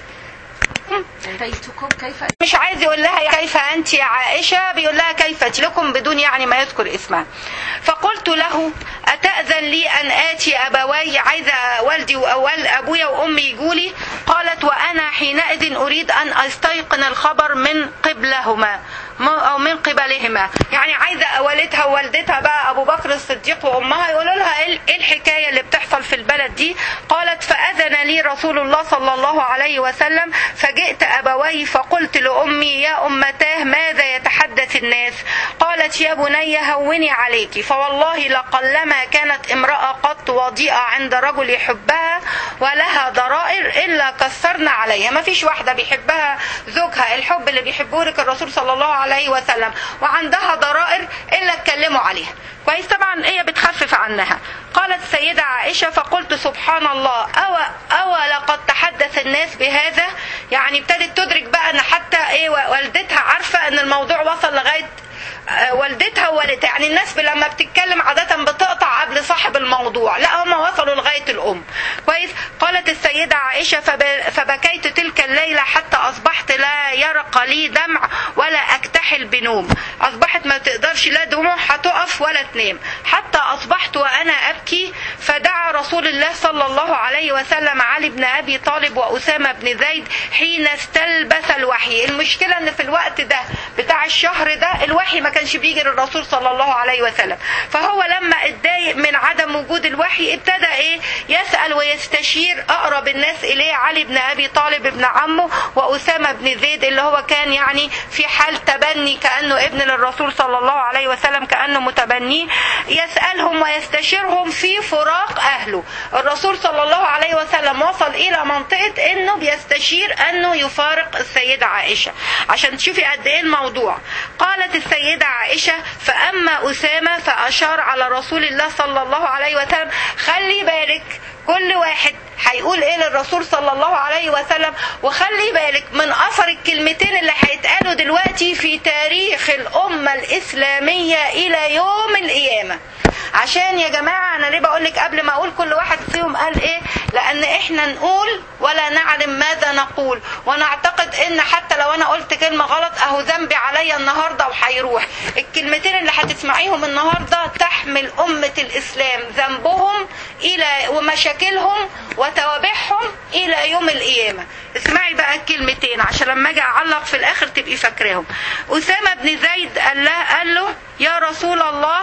أتيتكم كيف مش عايز يقول لها كيف أنت يا عائشة بيقول لها كيف لكم بدون يعني ما يذكر اسمها فقلت له أتأذن لي أن آتي أبوي عايزة والدي وأول أبويا وأمي يجولي قالت وأنا حينئذ أريد أن أستيقن الخبر من قبلهما أو من قبلهما يعني عايزة والدها ووالدتها بقى أبو بكر الصديق وأمها يقولوا لها إيه الحكاية اللي بتحصل في البلد دي قالت فأذن لي رسول الله صلى الله عليه وسلم فجئت أبوي فقلت لأمي يا أمتاه ماذا يتحدث الناس قالت يا بني هوني عليك فوالله لقلما كانت امرأة قط وضيئة عند رجل يحبها ولها ضرائر إلا كثرنا عليها ما فيش واحدة بيحبها زوجها الحب اللي بيحبه لك الرسول صلى الله عليه وسلم وعندها ضرائر إلا اتكلموا عليها كويس طبعا هي بتخفف عنها قالت السيدة عائشة فقلت سبحان الله أو, أو لقد تحدث الناس بهذا يعني ابتدت تدرك بقى ان حتى ايه والدتها عارفة ان الموضوع وصل لغاية والدتها ووالدتها يعني الناس لما بتتكلم عادة بتقطع قبل صاحب بالموضوع لا هم وصلوا لغايه الام كويس قالت السيده عائشه فب- فبكيت تلك الليله حتى اصبحت لا يرق لي دمع ولا اكتحل بنوم اصبحت ما تقدرش لا دموع هتقف ولا تنام حتى اصبحت وانا ابكي فدعا رسول الله صلى الله عليه وسلم علي بن ابي طالب واسامه بن زيد حين استلبس الوحي المشكله ان في الوقت ده بتاع الشهر ده الوحي ما كانش بيجي للرسول صلى الله عليه وسلم فهو لما اتضايق من عدم وجود الوحي ابتدى ايه يسال ويستشير اقرب الناس اليه علي بن ابي طالب ابن عمه واسامه بن زيد اللي هو كان يعني في حال تبني كانه ابن للرسول صلى الله عليه وسلم كانه متبنيه يسالهم ويستشيرهم في فراق اهله الرسول صلى الله عليه وسلم وصل الى منطقه انه بيستشير انه يفارق السيده عائشه عشان تشوفي قد ايه الموضوع قالت السيده عائشه فاما اسامه فاشار على رسول الله صلى الله عليه وسلم خلي بالك كل واحد هيقول ايه للرسول صلى الله عليه وسلم وخلي بالك من اثر الكلمتين اللي هيتقالوا دلوقتي في تاريخ الامه الاسلاميه الى يوم القيامه عشان يا جماعه انا ليه بقول لك قبل ما اقول كل واحد فيهم قال ايه لان احنا نقول ولا نعلم ماذا نقول ونعتقد ان حتى لو انا قلت كلمه غلط اهو ذنبي عليا النهارده وهيروح الكلمتين اللي هتسمعيهم النهارده تحمل امه الاسلام ذنبهم الى ومشاكلهم وتوابعهم الى يوم القيامه اسمعي بقى الكلمتين عشان لما اجي اعلق في الاخر تبقي فاكراهم اسامه بن زيد قال له قال له يا رسول الله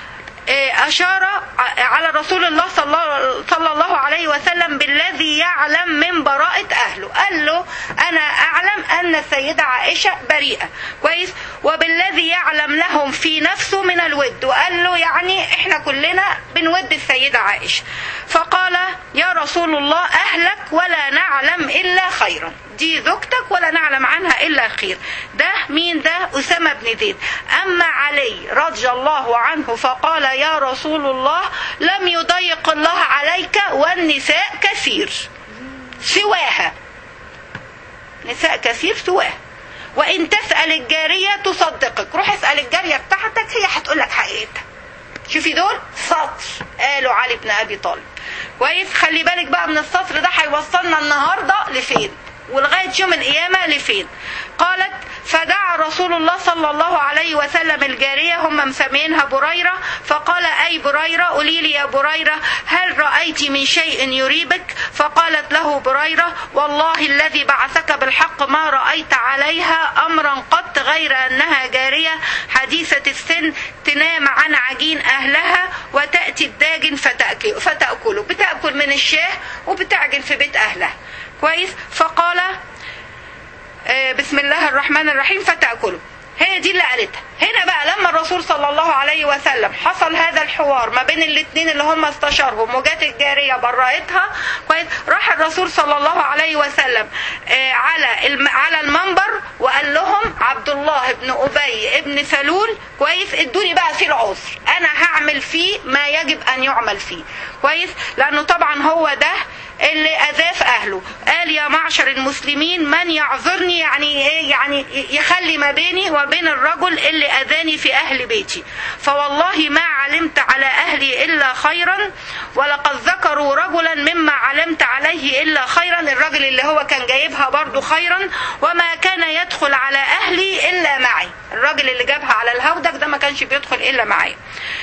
أشار على رسول الله صلى الله عليه وسلم بالذي يعلم من براءة أهله قال له أنا أعلم أن السيدة عائشة بريئة كويس وبالذي يعلم لهم في نفسه من الود وقال له يعني إحنا كلنا بنود السيدة عائشة فقال يا رسول الله أهلك ولا نعلم إلا خيرا دي زوجتك ولا نعلم عنها إلا خير ده مين ده أسامة بن زيد أما علي رضي الله عنه فقال يا رسول الله لم يضيق الله عليك والنساء كثير سواها نساء كثير سواها وإن تسأل الجارية تصدقك روح اسأل الجارية بتاعتك هي هتقول لك حقيقتها شوفي دول سطر قالوا علي بن أبي طالب كويس خلي بالك بقى من السطر ده هيوصلنا النهارده لفين ولغاية يوم القيامة لفين قالت فدعا رسول الله صلى الله عليه وسلم الجارية هم مسمينها بريرة فقال أي بريرة قولي لي يا بريرة هل رأيت من شيء يريبك فقالت له بريرة والله الذي بعثك بالحق ما رأيت عليها أمرا قط غير أنها جارية حديثة السن تنام عن عجين أهلها وتأتي الداجن فتأكل فتأكله بتأكل من الشاه وبتعجن في بيت أهلها كويس فقال بسم الله الرحمن الرحيم فتأكله هي دي اللي قالتها هنا بقى لما الرسول صلى الله عليه وسلم حصل هذا الحوار ما بين الاثنين اللي هم استشارهم وجات الجارية برأتها كويس راح الرسول صلى الله عليه وسلم على على المنبر وقال لهم عبد الله بن أبي ابن سلول كويس ادوني بقى فيه العذر انا هعمل فيه ما يجب ان يعمل فيه كويس لانه طبعا هو ده اللي اذاه اهله قال يا معشر المسلمين من يعذرني يعني ايه يعني يخلي ما بيني وبين الرجل اللي اذاني في اهل بيتي فوالله ما علمت على اهلي الا خيرا ولقد ذكروا رجلا مما علمت عليه الا خيرا الرجل اللي هو كان جايبها برضو خيرا وما كان يدخل على اهلي الا معي الراجل اللي جابها على الهودج ده ما كانش بيدخل الا معي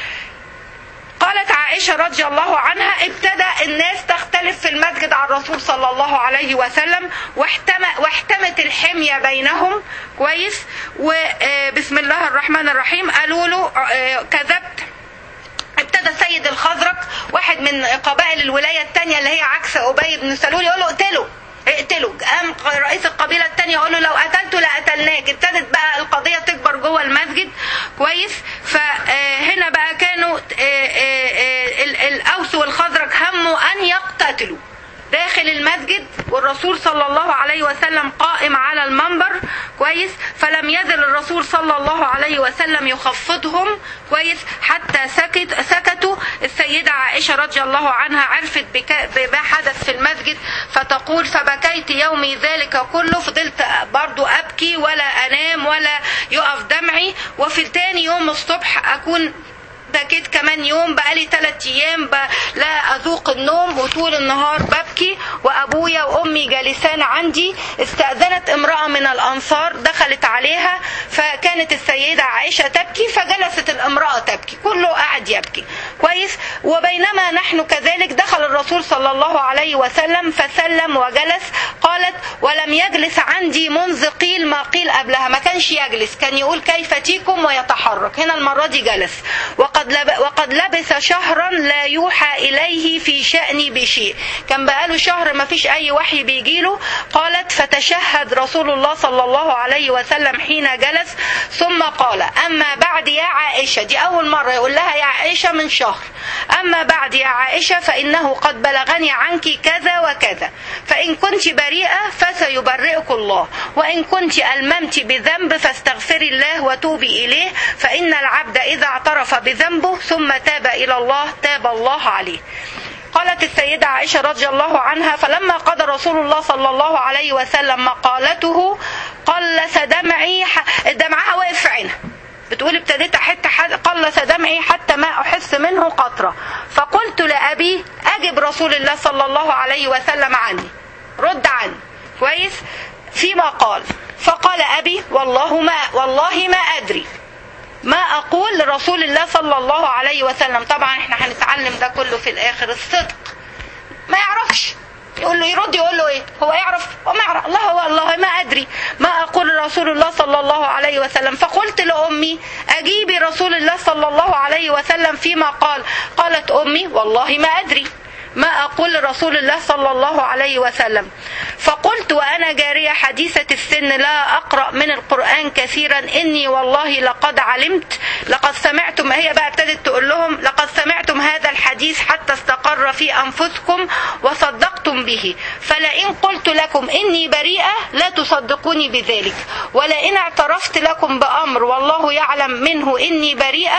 قالت عائشة رضي الله عنها ابتدى الناس تختلف في المسجد عن الرسول صلى الله عليه وسلم واحتم واحتمت الحمية بينهم كويس وبسم الله الرحمن الرحيم قالوا له كذبت ابتدى سيد الخزرج واحد من قبائل الولاية الثانية اللي هي عكس أبي بن سلول يقول له اقتله اقتله قام رئيس القبيله الثانيه يقول له لو قتلته لقتلناك ابتدت بقى القضيه تكبر جوه المسجد كويس فهنا بقى كانوا الاوس والخزرج هموا ان يقتتلوا داخل المسجد والرسول صلى الله عليه وسلم قائم على المنبر كويس فلم يزل الرسول صلى الله عليه وسلم يخفضهم كويس حتى سكت سكتوا السيدة عائشة رضي الله عنها عرفت بما حدث في المسجد فتقول فبكيت يومي ذلك كله فضلت برضو أبكي ولا أنام ولا يقف دمعي وفي تاني يوم الصبح أكون بكيت كمان يوم بقالي ثلاث ايام ب... لا اذوق النوم وطول النهار ببكي وابويا وامي جالسان عندي استاذنت امراه من الانصار دخلت عليها فكانت السيده عائشه تبكي فجلست الامراه تبكي كله قاعد يبكي كويس وبينما نحن كذلك دخل الرسول صلى الله عليه وسلم فسلم وجلس قالت ولم يجلس عندي منذ قيل ما قيل قبلها ما كانش يجلس كان يقول كيف تيكم ويتحرك هنا المرة دي جلس وقد, لب وقد لبث شهرا لا يوحى إليه في شأني بشيء كان بقاله شهر ما فيش أي وحي بيجيله قالت فتشهد رسول الله صلى الله عليه وسلم حين جلس ثم قال أما بعد يا عائشة دي أول مرة يقول لها يا عائشة من شهر أما بعد يا عائشة فإنه قد بلغني عنك كذا وكذا فإن كنت بريئة فسيبرئك الله وإن كنت ألممت بذنب فاستغفري الله وتوبي إليه فإن العبد إذا اعترف بذنبه ثم تاب إلى الله تاب الله عليه قالت السيدة عائشة رضي الله عنها فلما قضى رسول الله صلى الله عليه وسلم مقالته قلس دمعي دمعها وقف في عينها بتقول ابتديت احت قلص دمعي حتى ما احس منه قطره فقلت لابي اجب رسول الله صلى الله عليه وسلم عني رد عني كويس فيما قال فقال ابي والله ما والله ما ادري ما اقول لرسول الله صلى الله عليه وسلم طبعا احنا هنتعلم ده كله في الاخر الصدق ما يعرفش يقول له يرد يقول له ايه هو يعرف وما يعرف الله هو الله ما ادري ما اقول رسول الله صلى الله عليه وسلم فقلت لامي اجيبي رسول الله صلى الله عليه وسلم فيما قال قالت امي والله ما ادري ما أقول لرسول الله صلى الله عليه وسلم فقلت وأنا جارية حديثة السن لا أقرأ من القرآن كثيرا إني والله لقد علمت لقد سمعتم هي بقى ابتدت تقول لهم لقد سمعتم هذا الحديث حتى استقر في أنفسكم وصدقتم به فلئن قلت لكم إني بريئة لا تصدقوني بذلك ولئن اعترفت لكم بأمر والله يعلم منه إني بريئة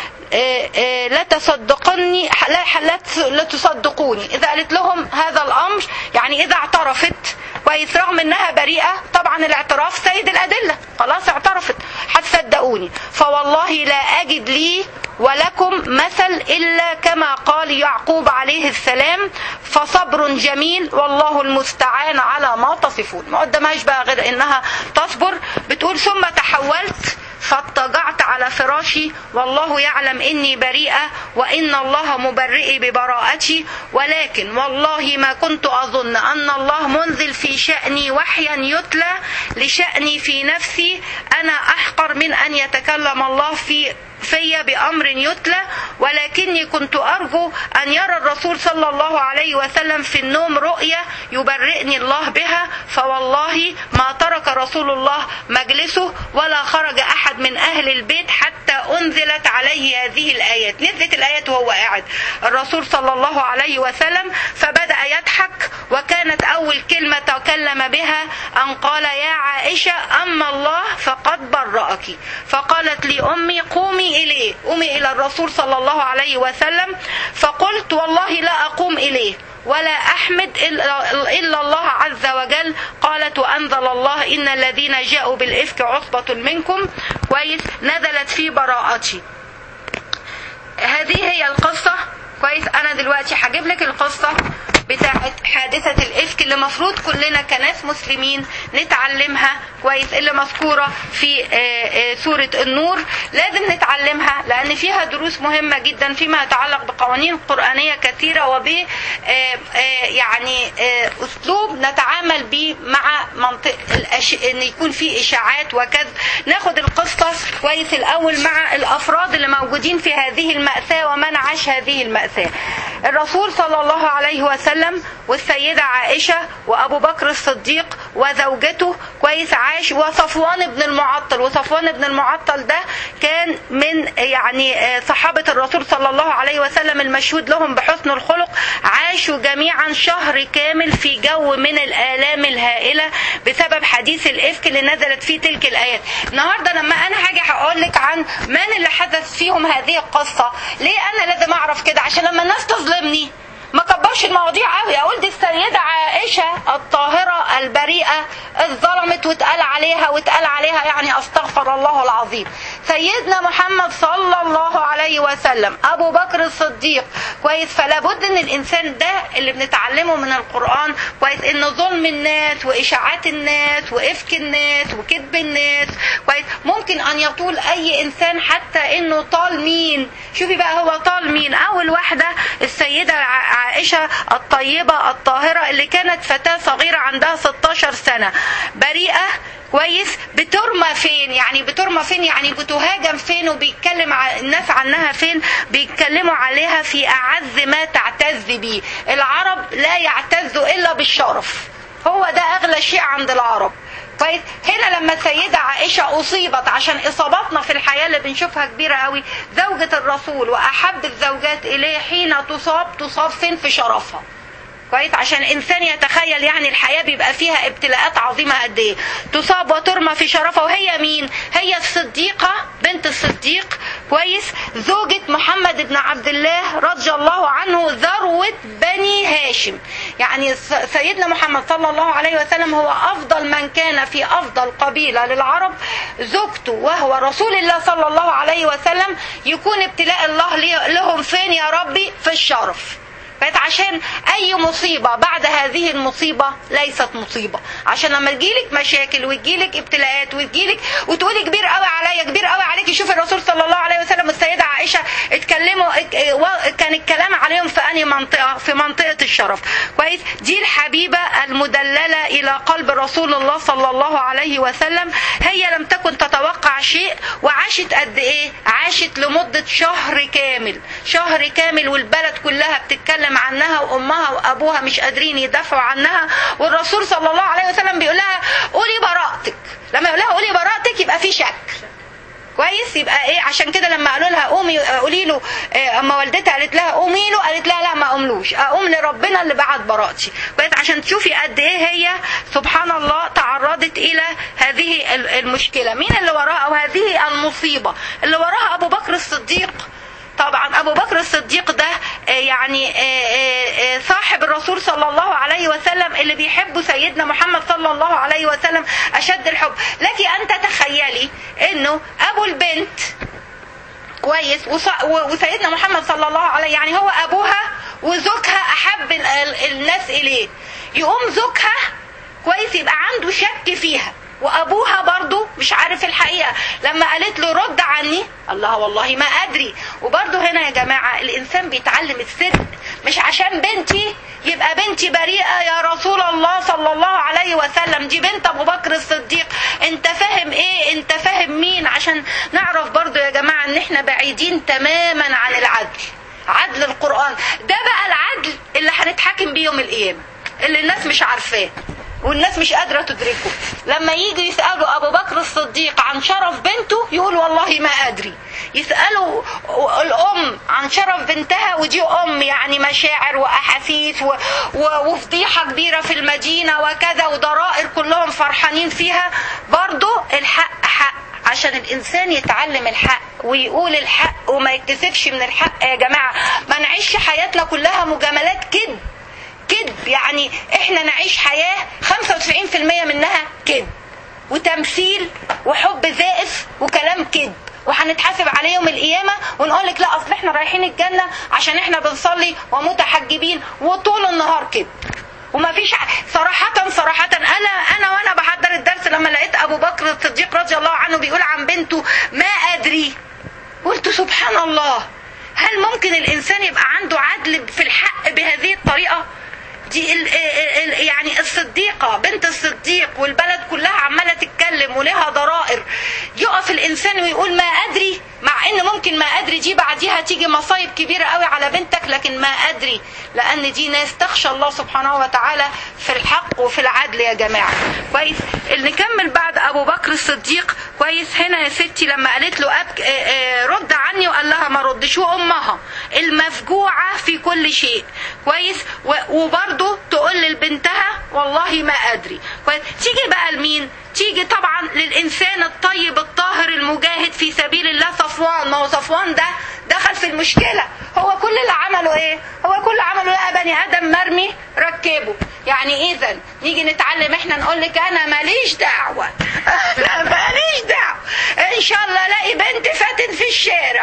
لا تصدقني لا, لا تصدقوني إذا قالت لهم هذا الأمر يعني إذا اعترفت كويس رغم إنها بريئة طبعا الاعتراف سيد الأدلة خلاص اعترفت هتصدقوني فوالله لا أجد لي ولكم مثل إلا كما قال يعقوب عليه السلام فصبر جميل والله المستعان على ما تصفون ما قدامهاش بقى غير إنها تصبر بتقول ثم تحولت فاضطجعت على فراشي والله يعلم اني بريئه وان الله مبرئي ببراءتي ولكن والله ما كنت اظن ان الله منزل في شاني وحيا يتلى لشاني في نفسي انا احقر من ان يتكلم الله في في بأمر يتلى ولكني كنت أرجو أن يرى الرسول صلى الله عليه وسلم في النوم رؤية يبرئني الله بها فوالله ما ترك رسول الله مجلسه ولا خرج أحد من أهل البيت حتى أنزلت عليه هذه الآيات نزلت الآيات وهو قاعد الرسول صلى الله عليه وسلم فبدأ يضحك وكانت أول كلمة تكلم بها أن قال يا عائشة أما الله فقد برأك فقالت لي أمي قومي إليه قومي إلى الرسول صلى الله عليه وسلم فقلت والله لا أقوم إليه ولا أحمد إلا الله عز وجل قالت وأنزل الله إن الذين جاءوا بالإفك عصبة منكم كويس نزلت في براءتي هذه هي القصة كويس أنا دلوقتي هجيب لك القصة بتاعة حادثة الإفك اللي مفروض كلنا كناس مسلمين نتعلمها كويس اللي مذكورة في سورة النور لازم نتعلمها لأن فيها دروس مهمة جدا فيما يتعلق بقوانين قرآنية كثيرة وب يعني أسلوب نتعامل به مع منطق الأش... إن يكون في إشاعات وكذا ناخد القصة كويس الأول مع الأفراد اللي موجودين في هذه المأساة ومن عاش هذه المأساة الرسول صلى الله عليه وسلم والسيدة عائشة وأبو بكر الصديق وزوجته كويس عاش وصفوان بن المعطل وصفوان بن المعطل ده كان من يعني صحابة الرسول صلى الله عليه وسلم المشهود لهم بحسن الخلق عاشوا جميعا شهر كامل في جو من الآلام الهائلة بسبب حديث الإفك اللي نزلت فيه تلك الآيات النهاردة لما أنا هاجي هقول لك عن من اللي حدث فيهم هذه القصة ليه أنا لازم أعرف كده عشان لما الناس تظلمني ما كبرش المواضيع قوي اقول دي السيدة عائشة الطاهرة البريئة اتظلمت واتقال عليها واتقال عليها يعني استغفر الله العظيم سيدنا محمد صلى الله عليه وسلم ابو بكر الصديق كويس فلا بد ان الانسان ده اللي بنتعلمه من القران كويس ان ظلم الناس واشاعات الناس وافك الناس وكذب الناس كويس ممكن ان يطول اي انسان حتى انه طال مين شوفي بقى هو طال مين اول واحده السيده عائشه الطيبه الطاهره اللي كانت فتاه صغيره عندها 16 سنه بريئه كويس بترمى فين يعني بترمى فين يعني بتهاجم فين وبيتكلم الناس عنها فين بيتكلموا عليها في اعز ما تعتز به العرب لا يعتزوا الا بالشرف هو ده اغلى شيء عند العرب كويس هنا لما السيدة عائشة أصيبت عشان إصاباتنا في الحياة اللي بنشوفها كبيرة قوي زوجة الرسول وأحب الزوجات إليه حين تصاب تصاب فين في شرفها كويس عشان الانسان يتخيل يعني الحياه بيبقى فيها ابتلاءات عظيمه قد ايه تصاب وترمى في شرفها وهي مين هي الصديقه بنت الصديق كويس زوجة محمد بن عبد الله رضي الله عنه ذروة بني هاشم يعني سيدنا محمد صلى الله عليه وسلم هو أفضل من كان في أفضل قبيلة للعرب زوجته وهو رسول الله صلى الله عليه وسلم يكون ابتلاء الله لهم فين يا ربي في الشرف بقت عشان اي مصيبة بعد هذه المصيبة ليست مصيبة عشان لما تجيلك مشاكل وتجيلك ابتلاءات وتجيلك وتقولي كبير قوي عليا كبير قوي عليكي شوف الرسول صلى الله عليه وسلم والسيدة عائشة اتكلموا كان الكلام عليهم في انهي منطقة في منطقة الشرف كويس دي الحبيبة المدللة الى قلب رسول الله صلى الله عليه وسلم هي لم تكن تتوقع شيء وعاشت قد ايه عاشت لمدة شهر كامل شهر كامل والبلد كلها بتتكلم بتتكلم عنها وامها وابوها مش قادرين يدافعوا عنها والرسول صلى الله عليه وسلم بيقول لها قولي براءتك لما يقول لها قولي براءتك يبقى في شك كويس يبقى ايه عشان كده لما قالوا لها قومي قولي له إيه اما والدتها قالت لها قومي له قالت لها لا ما اقوملوش اقوم لربنا اللي بعت براءتي كويس عشان تشوفي قد ايه هي سبحان الله تعرضت الى هذه المشكله مين اللي وراها او هذه المصيبه اللي وراها ابو بكر الصديق طبعا ابو بكر الصديق ده يعني صاحب الرسول صلى الله عليه وسلم اللي بيحبه سيدنا محمد صلى الله عليه وسلم اشد الحب لك ان تتخيلي انه ابو البنت كويس وسيدنا محمد صلى الله عليه يعني هو ابوها وزوجها احب الناس اليه يقوم زوجها كويس يبقى عنده شك فيها وابوها برضو مش عارف الحقيقه لما قالت له رد عني الله والله ما ادري وبرضو هنا يا جماعه الانسان بيتعلم الصدق مش عشان بنتي يبقى بنتي بريئه يا رسول الله صلى الله عليه وسلم دي بنت ابو بكر الصديق انت فاهم ايه انت فاهم مين عشان نعرف برضو يا جماعه ان احنا بعيدين تماما عن العدل عدل القران ده بقى العدل اللي هنتحاكم بيه يوم القيامه اللي الناس مش عارفاه والناس مش قادرة تدركه لما يجي يسألوا أبو بكر الصديق عن شرف بنته يقول والله ما أدري يسألوا الأم عن شرف بنتها ودي أم يعني مشاعر وأحاسيس و... و... وفضيحة كبيرة في المدينة وكذا وضرائر كلهم فرحانين فيها برضو الحق حق عشان الإنسان يتعلم الحق ويقول الحق وما يتكسفش من الحق يا جماعة ما نعيش حياتنا كلها مجاملات كذب كذب يعني احنا نعيش حياة 95% منها كذب وتمثيل وحب زائف وكلام كذب وهنتحاسب عليه يوم القيامة ونقول لك لا اصل احنا رايحين الجنة عشان احنا بنصلي ومتحجبين وطول النهار كذب وما فيش صراحة صراحة أنا أنا وأنا بحضر الدرس لما لقيت أبو بكر الصديق رضي الله عنه بيقول عن بنته ما أدري قلت سبحان الله هل ممكن الإنسان يبقى عنده عدل في الحق بهذه الطريقة؟ دي ال ال يعني الصديقة بنت الصديق والبلد كلها عمالة تتكلم ولها ضرائر يقف الإنسان ويقول ما أدري مع إن ممكن ما أدري دي بعديها تيجي مصايب كبيرة قوي على بنتك لكن ما أدري لأن دي ناس تخشى الله سبحانه وتعالى في الحق وفي العدل يا جماعة كويس اللي نكمل بعد أبو بكر الصديق كويس هنا يا ستي لما قالت له أبك رد عني وقال لها ما ردش وأمها المفجوعة في كل شيء كويس وبرضه برضه تقول لبنتها والله ما ادري تيجي بقى لمين تيجي طبعا للانسان الطيب الطاهر المجاهد في سبيل الله صفوان ما هو صفوان ده دخل في المشكله هو كل اللي عمله ايه هو كل اللي عمله لقى بني ادم مرمي ركبه يعني اذا نيجي نتعلم احنا نقول لك انا ماليش دعوه انا ماليش دعوه ان شاء الله الاقي بنت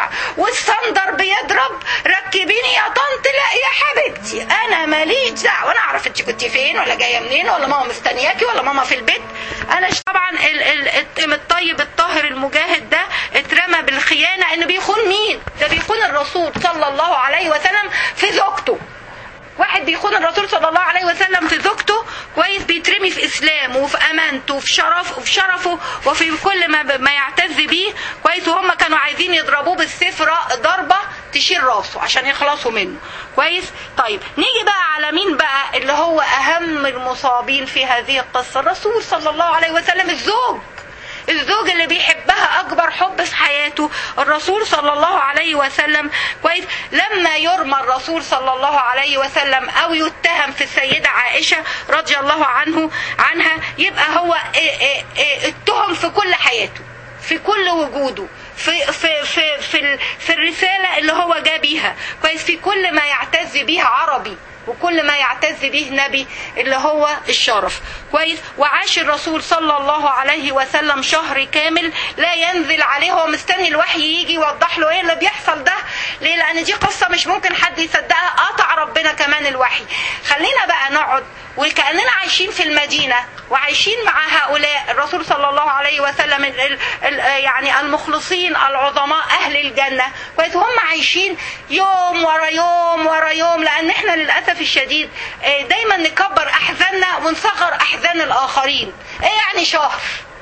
الشارع والصندر بيضرب ركبيني يا طنط لا يا حبيبتي انا ماليش دعوه انا اعرف انت كنت فين ولا جايه منين ولا ماما مستنياكي ولا ماما في البيت انا ش- طبعا ال- ال- الطم الطيب الطاهر المجاهد ده اترمى بالخيانه انه بيخون مين ده بيخون الرسول صلى الله عليه وسلم في زوجته واحد بيخون الرسول صلى الله عليه وسلم في زوجته كويس بيترمي في اسلامه وفي امانته وفي شرف وفي شرفه وفي كل ما ما يعتز بيه كويس وهم كانوا عايزين يضربوه بالسيف را- ضربه تشيل راسه عشان يخلصوا منه كويس طيب نيجي بقى على مين بقى اللي هو اهم المصابين في هذه القصه الرسول صلى الله عليه وسلم الزوج الزوج اللي بيحبها اكبر حب في حياته الرسول صلى الله عليه وسلم كويس لما يرمى الرسول صلى الله عليه وسلم او يتهم في السيده عائشه رضي الله عنه عنها يبقى هو إيه إيه إيه اتهم في كل حياته في كل وجوده في في في في, ال- في الرساله اللي هو جا بيها كويس في كل ما يعتز بيه عربي وكل ما يعتز به نبي اللي هو الشرف كويس وعاش الرسول صلى الله عليه وسلم شهر كامل لا ينزل عليه هو مستني الوحي يجي يوضح له ايه اللي بيحصل ده ليه لان دي قصه مش ممكن حد يصدقها قطع ربنا كمان الوحي خلينا بقى نقعد وكاننا عايشين في المدينه وعايشين مع هؤلاء الرسول صلى الله عليه وسلم ال ال ال يعني المخلصين العظماء اهل الجنه كويس هم عايشين يوم ورا يوم ورا يوم لان احنا للاسف الشديد آه، دايما نكبر احزاننا ونصغر احزان الاخرين ايه يعني شهر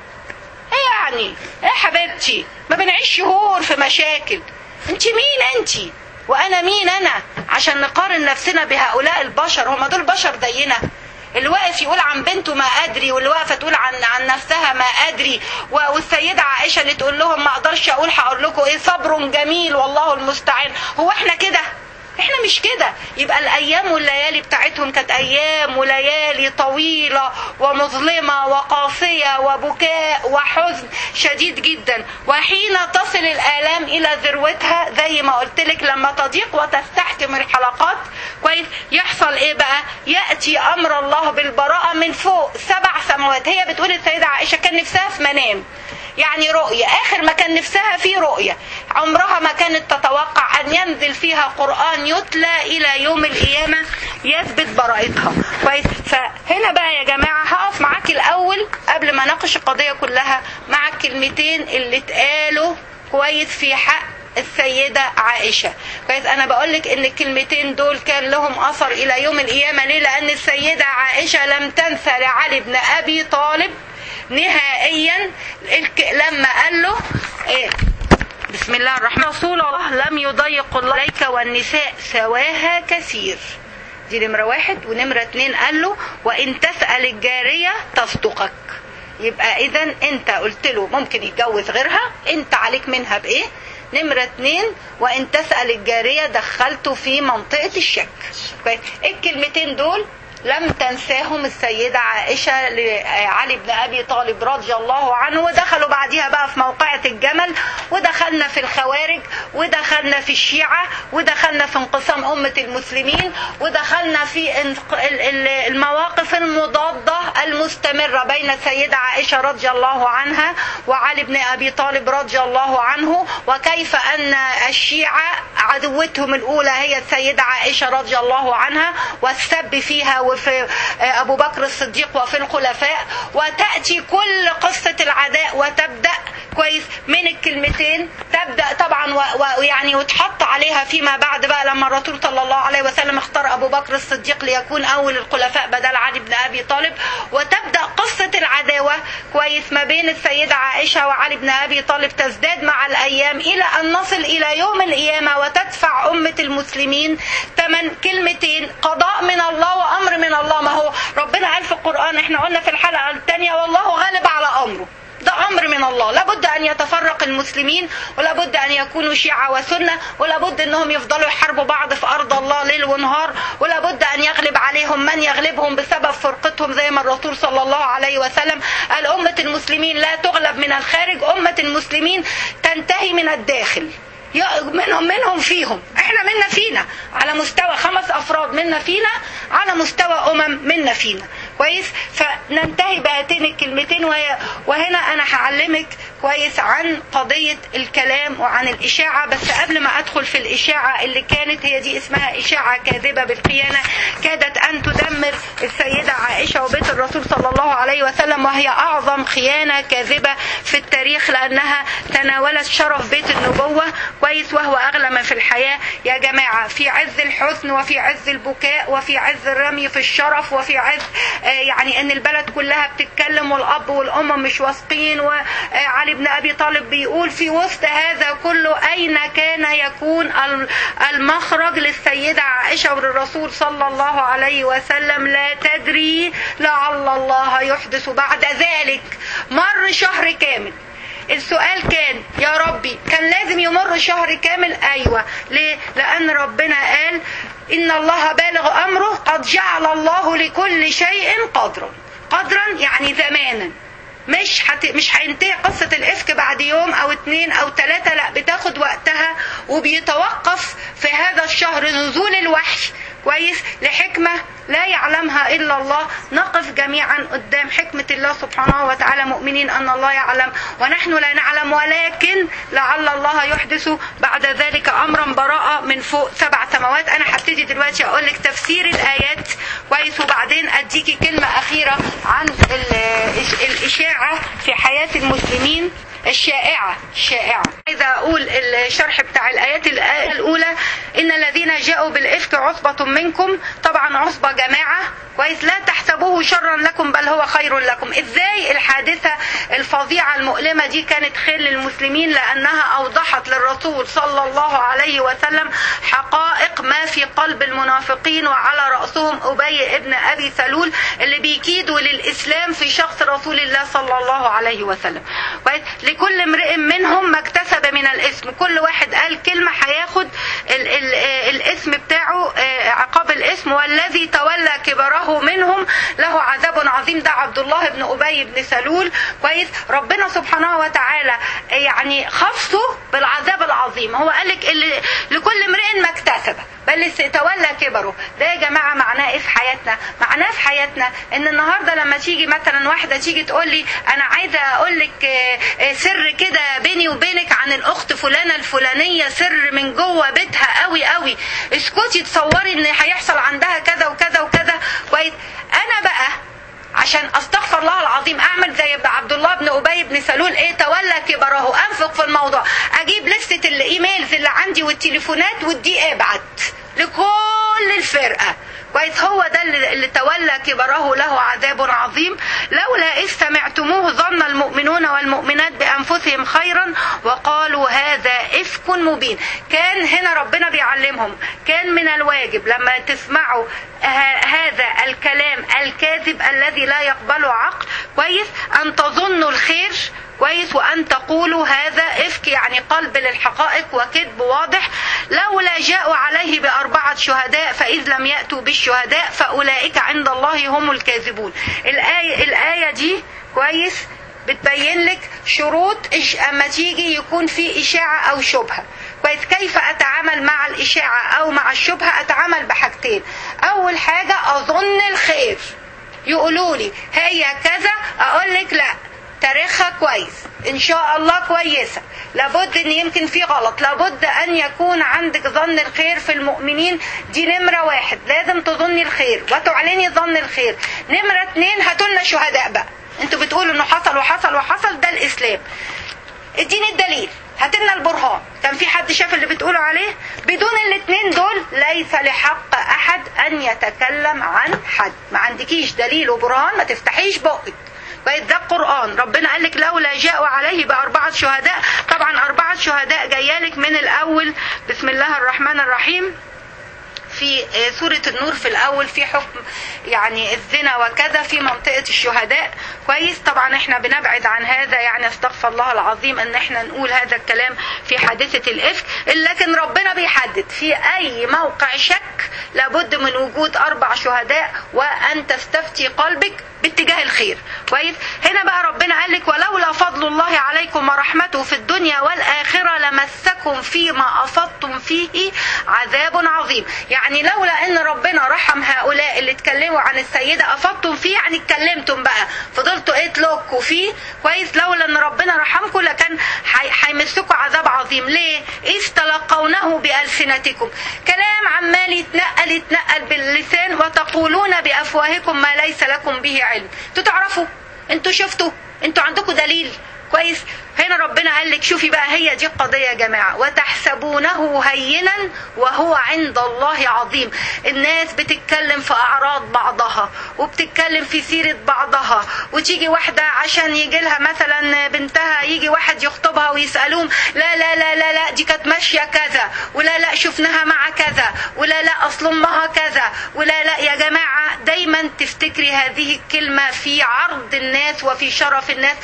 ايه يعني ايه حبيبتي ما بنعيش شهور في مشاكل انت مين انت وانا مين انا عشان نقارن نفسنا بهؤلاء البشر هم دول بشر زينا اللي واقف يقول عن بنته ما ادري واللي واقفه تقول عن عن نفسها ما ادري و- والسيده عائشه اللي تقول لهم ما اقدرش اقول هقول لكم ايه صبر جميل والله المستعان هو احنا كده احنا مش كده يبقى الايام والليالي بتاعتهم كانت ايام وليالي طويله ومظلمه وقاسيه وبكاء وحزن شديد جدا وحين تصل الالام الى ذروتها زي ما قلت لك لما تضيق وتستحكم الحلقات كويس يحصل ايه بقى ياتي امر الله بالبراءه من فوق سبع سماوات هي بتقول السيده عائشه كان نفسها في منام يعني رؤية آخر ما كان نفسها في رؤية عمرها ما كانت تتوقع أن ينزل فيها قرآن يتلى إلى يوم القيامة يثبت براءتها كويس فهنا بقى يا جماعة هقف معاك الأول قبل ما ناقش القضية كلها مع الكلمتين اللي اتقالوا كويس في حق السيدة عائشة كويس أنا بقولك إن الكلمتين دول كان لهم أثر إلى يوم القيامة ليه لأن السيدة عائشة لم تنسى لعلي بن أبي طالب نهائيا الك... لما قال له إيه بسم الله الرحمن الرحيم رسول الله لم يضيق الله عليك والنساء سواها كثير دي نمرة واحد ونمرة اتنين قال له وإن تسأل الجارية تصدقك يبقى إذا أنت قلت له ممكن يتجوز غيرها أنت عليك منها بإيه؟ نمرة اتنين وإن تسأل الجارية دخلته في منطقة الشك كويس؟ الكلمتين دول لم تنساهم السيدة عائشة لعلي بن أبي طالب رضي الله عنه ودخلوا بعديها بقى في موقعة الجمل ودخلنا في الخوارج ودخلنا في الشيعة ودخلنا في انقسام أمة المسلمين ودخلنا في انق- ال- ال- المواقف المضادة المستمرة بين السيدة عائشة رضي الله عنها وعلي بن أبي طالب رضي الله عنه وكيف أن الشيعة عدوتهم الأولى هي السيدة عائشة رضي الله عنها والسب فيها وفي أبو بكر الصديق وفي الخلفاء وتأتي كل قصة العداء وتبدأ كويس من الكلمتين تبدا طبعا و- ويعني وتحط عليها فيما بعد بقى لما الرسول صلى الله عليه وسلم اختار ابو بكر الصديق ليكون اول الخلفاء بدل علي بن ابي طالب وتبدا قصه العداوه كويس ما بين السيده عائشه وعلي بن ابي طالب تزداد مع الايام الى ان نصل الى يوم القيامه وتدفع امه المسلمين ثمن كلمتين قضاء من الله وامر من الله ما هو ربنا قال في القران احنا قلنا في الحلقه الثانيه والله غالب على امره ده امر من الله لابد ان يتفرق المسلمين ولابد ان يكونوا شيعة وسنة ولابد انهم يفضلوا يحاربوا بعض في ارض الله ليل ونهار ولابد ان يغلب عليهم من يغلبهم بسبب فرقتهم زي ما الرسول صلى الله عليه وسلم قال امة المسلمين لا تغلب من الخارج امة المسلمين تنتهي من الداخل يا- منهم منهم فيهم احنا منا فينا على مستوى خمس افراد منا فينا على مستوى امم منا فينا كويس فننتهي بهاتين الكلمتين وهي وهنا انا هعلمك كويس عن قضية الكلام وعن الإشاعة بس قبل ما أدخل في الإشاعة اللي كانت هي دي اسمها إشاعة كاذبة بالخيانة كادت أن تدمر السيدة عائشة وبيت الرسول صلى الله عليه وسلم وهي أعظم خيانة كاذبة في التاريخ لأنها تناولت شرف بيت النبوة كويس وهو أغلى ما في الحياة يا جماعة في عز الحزن وفي عز البكاء وفي عز الرمي في الشرف وفي عز آه، يعني أن البلد كلها بتتكلم والأب والأم مش واثقين وعلي بن أبي طالب بيقول في وسط هذا كله أين كان يكون ال- المخرج للسيدة عائشة وللرسول صلى الله عليه وسلم لا تدري لعل الله يحدث بعد ذلك مر شهر كامل السؤال كان يا ربي كان لازم يمر شهر كامل ايوه ليه لان ربنا قال ان الله بالغ امره قد جعل الله لكل شيء قدرا قدرا يعني زمانا مش حت... مش هينتهي قصة الإفك بعد يوم أو اتنين أو تلاتة لا بتاخد وقتها وبيتوقف في هذا الشهر نزول الوحي كويس لحكمة لا يعلمها إلا الله نقف جميعا قدام حكمة الله سبحانه وتعالى مؤمنين أن الله يعلم ونحن لا نعلم ولكن لعل الله يحدث بعد ذلك أمرا براءة من فوق سبع سماوات أنا هبتدي دلوقتي أقول لك تفسير الآيات كويس وبعدين أديكي كلمة أخيرة عن ال- الإشاعة في حياة المسلمين الشائعة الشائعة عايزة أقول الشرح بتاع الآيات الآية الأولى إن الذين جاءوا بالإفك عصبة منكم طبعا عصبة جماعة كويس لا تحسبوه شرا لكم بل هو خير لكم إزاي الحادثة الفظيعة المؤلمة دي كانت خير للمسلمين لأنها أوضحت للرسول صلى الله عليه وسلم حقائق ما في قلب المنافقين وعلى رأسهم أبي ابن أبي سلول اللي بيكيدوا للإسلام في شخص رسول الله صلى الله عليه وسلم كويس لكل امرئ منهم ما اكتسب من الاسم كل واحد قال كلمة هياخد ال- ال- آه، الاسم بتاعه آه، عقاب الاسم والذي تولى كبره منهم له عذاب عظيم ده عبد الله بن أبي بن سلول كويس ربنا سبحانه وتعالى آه، يعني خصه بالعذاب العظيم هو قال لك اللي لكل امرئ ما اكتسب بل تولى كبره ده يا جماعة معناه ايه في حياتنا معناه في حياتنا ان النهاردة لما تيجي مثلا واحدة تيجي تقول لي انا عايزة اقول لك آه، آه، سر كده بيني وبينك عن الاخت فلانة الفلانية سر من جوه بيتها قوي قوي اسكتي تصوري ان هيحصل عندها كذا وكذا وكذا كويس انا بقى عشان استغفر الله العظيم اعمل زي ابن عبد الله بن ابي بن سلول ايه تولى كبره انفق في الموضوع اجيب لستة الايميلز اللي عندي والتليفونات ودي ابعت لكل الفرقه كويس هو ده اللي اللي تولى كبره له عذاب عظيم لولا إذ سمعتموه ظن المؤمنون والمؤمنات بأنفسهم خيرا وقالوا هذا إفك مبين كان هنا ربنا بيعلمهم كان من الواجب لما تسمعوا ه- هذا الكلام الكاذب الذي لا يقبله عقل كويس أن تظنوا الخير كويس وأن تقولوا هذا إفك يعني قلب للحقائق وكذب واضح لولا جاءوا عليه بأربعة شهداء فإذ لم يأتوا بالشهداء فأولئك عند الله هم الكاذبون الآية, الآية دي كويس بتبين لك شروط إش- اما تيجي يكون في اشاعه او شبهه كويس كيف اتعامل مع الاشاعه او مع الشبهه اتعامل بحاجتين اول حاجه اظن الخير يقولوا لي هي كذا اقول لك لا تاريخها كويس ان شاء الله كويسه لابد ان يمكن في غلط لابد ان يكون عندك ظن الخير في المؤمنين دي نمره واحد لازم تظني الخير وتعلني ظن الخير نمره اتنين هاتولنا شهداء بقى انتوا بتقولوا انه حصل وحصل وحصل ده الاسلام اديني الدليل هاتلنا البرهان كان في حد شاف اللي بتقولوا عليه بدون الاثنين دول ليس لحق احد ان يتكلم عن حد ما عندكيش دليل وبرهان ما تفتحيش بقك بقت ده القرآن ربنا قال لك لولا جاءوا عليه بأربعة شهداء طبعا أربعة شهداء جايالك من الأول بسم الله الرحمن الرحيم في سورة النور في الأول في حكم يعني الزنا وكذا في منطقة الشهداء كويس طبعا احنا بنبعد عن هذا يعني استغفر الله العظيم ان احنا نقول هذا الكلام في حادثة الإفك لكن ربنا بيحدد في أي موقع شك لابد من وجود أربع شهداء وأن تستفتي قلبك باتجاه الخير كويس هنا بقى ربنا قال لك ولولا فضل الله عليكم ورحمته في الدنيا والآخرة لمسكم لكم فيما أفضتم فيه عذاب عظيم يعني لولا أن ربنا رحم هؤلاء اللي اتكلموا عن السيدة أفضتم فيه يعني اتكلمتم بقى فضلتوا ايه تلوكوا فيه كويس لولا أن ربنا رحمكم لكان هيمسكوا عذاب عظيم ليه؟ إذ تلقونه بألسنتكم كلام عمال يتنقل يتنقل باللسان وتقولون بأفواهكم ما ليس لكم به علم انتوا تعرفوا انتوا شفتوا انتوا عندكم دليل كويس هنا ربنا قال لك شوفي بقى هي دي القضية يا جماعة وتحسبونه هينا وهو عند الله عظيم الناس بتتكلم في أعراض بعضها وبتتكلم في سيرة بعضها وتيجي واحدة عشان يجي لها مثلا بنتها يجي واحد يخطبها ويسألوهم لا لا لا لا لا دي كانت ماشية كذا ولا لا شفناها مع كذا ولا لا أصل أمها كذا ولا لا يا جماعة دايما تفتكري هذه الكلمة في عرض الناس وفي شرف الناس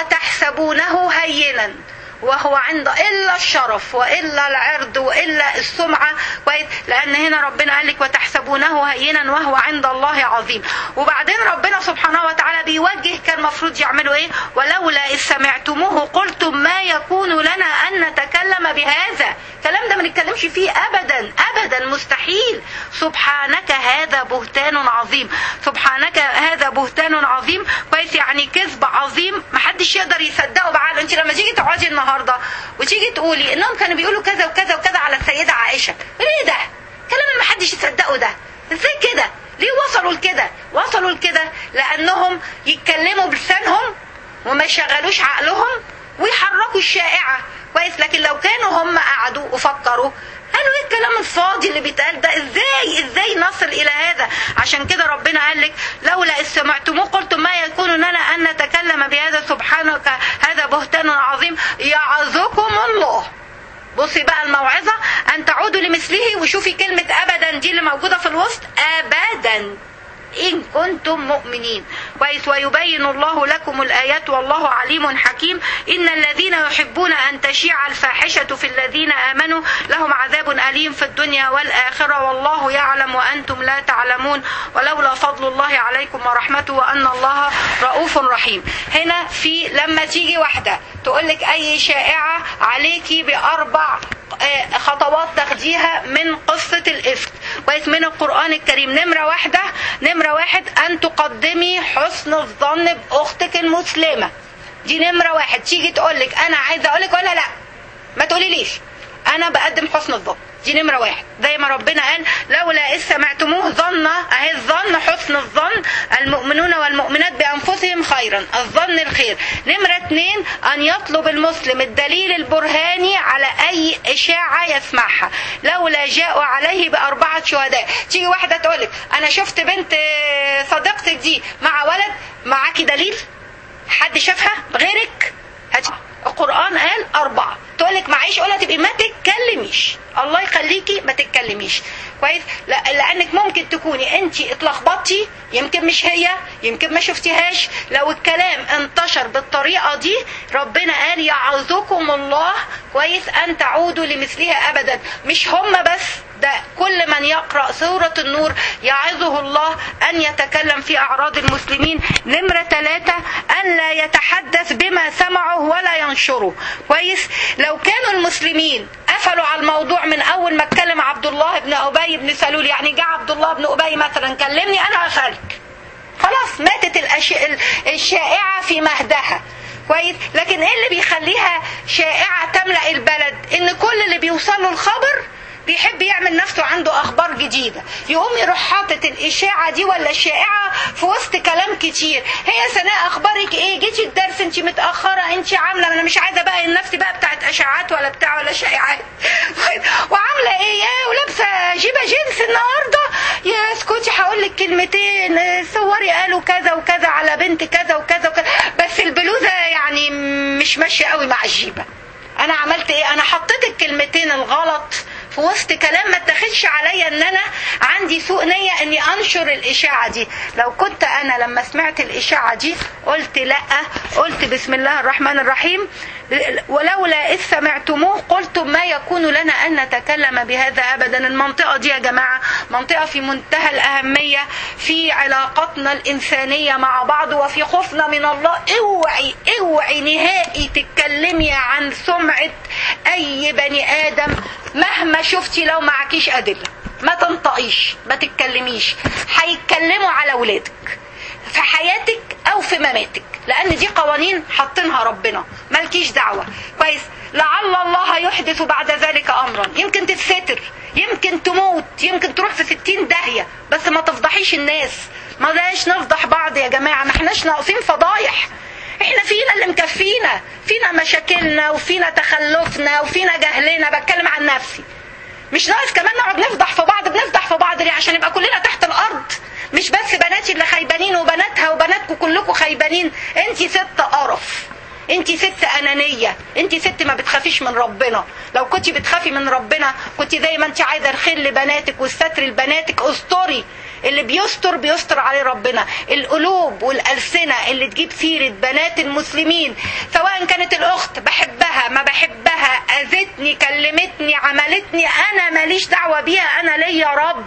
وتحسبونه هينا وهو عند الا الشرف والا العرض والا السمعه لان هنا ربنا قال لك وتحسبونه هينا وهو عند الله عظيم وبعدين ربنا سبحانه وتعالى بيوجه كان المفروض يعملوا ايه ولولا اذ سمعتموه قلتم ما يكون لنا ان نتكلم بهذا الكلام ده ما نتكلمش فيه ابدا ابدا مستحيل سبحانك هذا بهتان عظيم سبحانك هذا بهتان عظيم كويس يعني كذب عظيم محدش يقدر يصدقه بعقله انت لما تيجي تقعدي النهارده وتيجي تقولي انهم كانوا بيقولوا كذا وكذا وكذا على السيده عائشه ايه ده كلام اللي محدش يصدقه ده ازاي كده ليه وصلوا لكده وصلوا لكده لانهم يتكلموا بلسانهم وما يشغلوش عقلهم ويحركوا الشائعه كويس لكن لو كانوا هم قعدوا وفكروا قالوا ايه الكلام الفاضي اللي بيتقال ده ازاي ازاي نصل الى هذا عشان كده ربنا قال لك لولا اذ سمعتموه قلتم ما يكون لنا ان نتكلم بهذا سبحانك هذا بهتان عظيم يعظكم الله بصي بقى الموعظة أن تعودوا لمثله وشوفي كلمة أبدا دي اللي موجودة في الوسط أبدا إن كنتم مؤمنين كويس ويبين الله لكم الآيات والله عليم حكيم إن الذين يحبون أن تشيع الفاحشة في الذين آمنوا لهم عذاب أليم في الدنيا والآخرة والله يعلم وأنتم لا تعلمون ولولا فضل الله عليكم ورحمته وأن الله رؤوف رحيم هنا في لما تيجي واحدة تقول لك أي شائعة عليكي بأربع خطوات تاخديها من قصة الإفك كويس من القرآن الكريم نمرة واحدة نمرة واحد أن تقدمي حسن الظن بأختك المسلمة دي نمرة واحد تيجي تقولك أنا عايزة أقولك ولا لا ما تقوليليش أنا بقدم حسن الظن دي نمرة واحد زي ما ربنا قال لولا إذ سمعتموه ظن أهي الظن حسن الظن المؤمنون والمؤمنات بأنفسهم خيرا الظن الخير نمرة اتنين أن يطلب المسلم الدليل البرهاني على أي إشاعة يسمعها لولا جاءوا عليه بأربعة شهداء تيجي واحدة تقولك أنا شفت بنت صديقتك دي مع ولد معاكي دليل حد شافها غيرك هاتي القرآن قال أربعة تقول لك معيش قولها تبقي ما تتكلميش الله يخليكي ما تتكلميش كويس لا لانك ممكن تكوني انت اتلخبطتي يمكن مش هي يمكن ما شفتيهاش لو الكلام انتشر بالطريقه دي ربنا قال يعظكم الله كويس ان تعودوا لمثلها ابدا مش هم بس ده كل من يقرأ سورة النور يعظه الله أن يتكلم في أعراض المسلمين نمرة ثلاثة أن لا يتحدث بما سمعه ولا ينشره كويس لو كانوا المسلمين قفلوا على الموضوع من أول ما اتكلم عبد الله بن أبي بن سلول يعني جاء عبد الله بن أبي مثلا كلمني أنا قفلت خلاص ماتت الأش... الشائعة في مهدها كويس لكن ايه اللي بيخليها شائعة تملأ البلد ان كل اللي بيوصل له الخبر بيحب يعمل نفسه عنده اخبار جديده يقوم يروح حاطط الاشاعه دي ولا الشائعه في وسط كلام كتير هي سناء اخبارك ايه جيتي الدرس انت متاخره انت عامله انا مش عايزه بقى النفس بقى بتاعت اشاعات ولا بتاع ولا شائعات وعامله ايه يا ولابسه جيبه جينز النهارده يا اسكتي هقول لك كلمتين صوري قالوا كذا وكذا على بنت كذا وكذا وكذا بس البلوزه يعني مش ماشيه قوي مع الجيبه انا عملت ايه انا حطيت الكلمتين الغلط في وسط كلام ما اتخذش عليا ان انا عندي سوء نية اني انشر الاشاعة دي لو كنت انا لما سمعت الاشاعة دي قلت لا قلت بسم الله الرحمن الرحيم ولولا اذ سمعتموه قلتم ما يكون لنا ان نتكلم بهذا ابدا المنطقة دي يا جماعة منطقة في منتهى الاهمية في علاقتنا الانسانية مع بعض وفي خوفنا من الله اوعي اوعي نهائي تتكلمي عن سمعة اي بني ادم مهما شفتي لو معكيش ادله ما تنطقيش ما تتكلميش هيتكلموا على ولادك في حياتك او في مماتك لان دي قوانين حاطينها ربنا مالكيش دعوه كويس لعل الله يحدث بعد ذلك امرا يمكن تتستر يمكن تموت يمكن تروح في ستين داهيه بس ما تفضحيش الناس ما بلاش نفضح بعض يا جماعه ما احناش ناقصين فضايح احنا فينا اللي مكفينا فينا مشاكلنا وفينا تخلفنا وفينا جهلنا بتكلم عن نفسي مش ناقص كمان نقعد نفضح في بعض بنفضح في بعض ليه عشان يبقى كلنا تحت الارض مش بس بناتي اللي خيبانين وبناتها وبناتكم كلكم خيبانين انتي ست قرف انتي ست انانيه انتي ست ما بتخافيش من ربنا لو كنت بتخافي من ربنا كنت زي ما انت عايزه الخير لبناتك والستر لبناتك استري اللي بيستر بيستر عليه ربنا القلوب والألسنة اللي تجيب سيرة بنات المسلمين سواء كانت الأخت بحبها ما بحبها أذتني كلمتني عملتني أنا ماليش دعوة بيها أنا ليا رب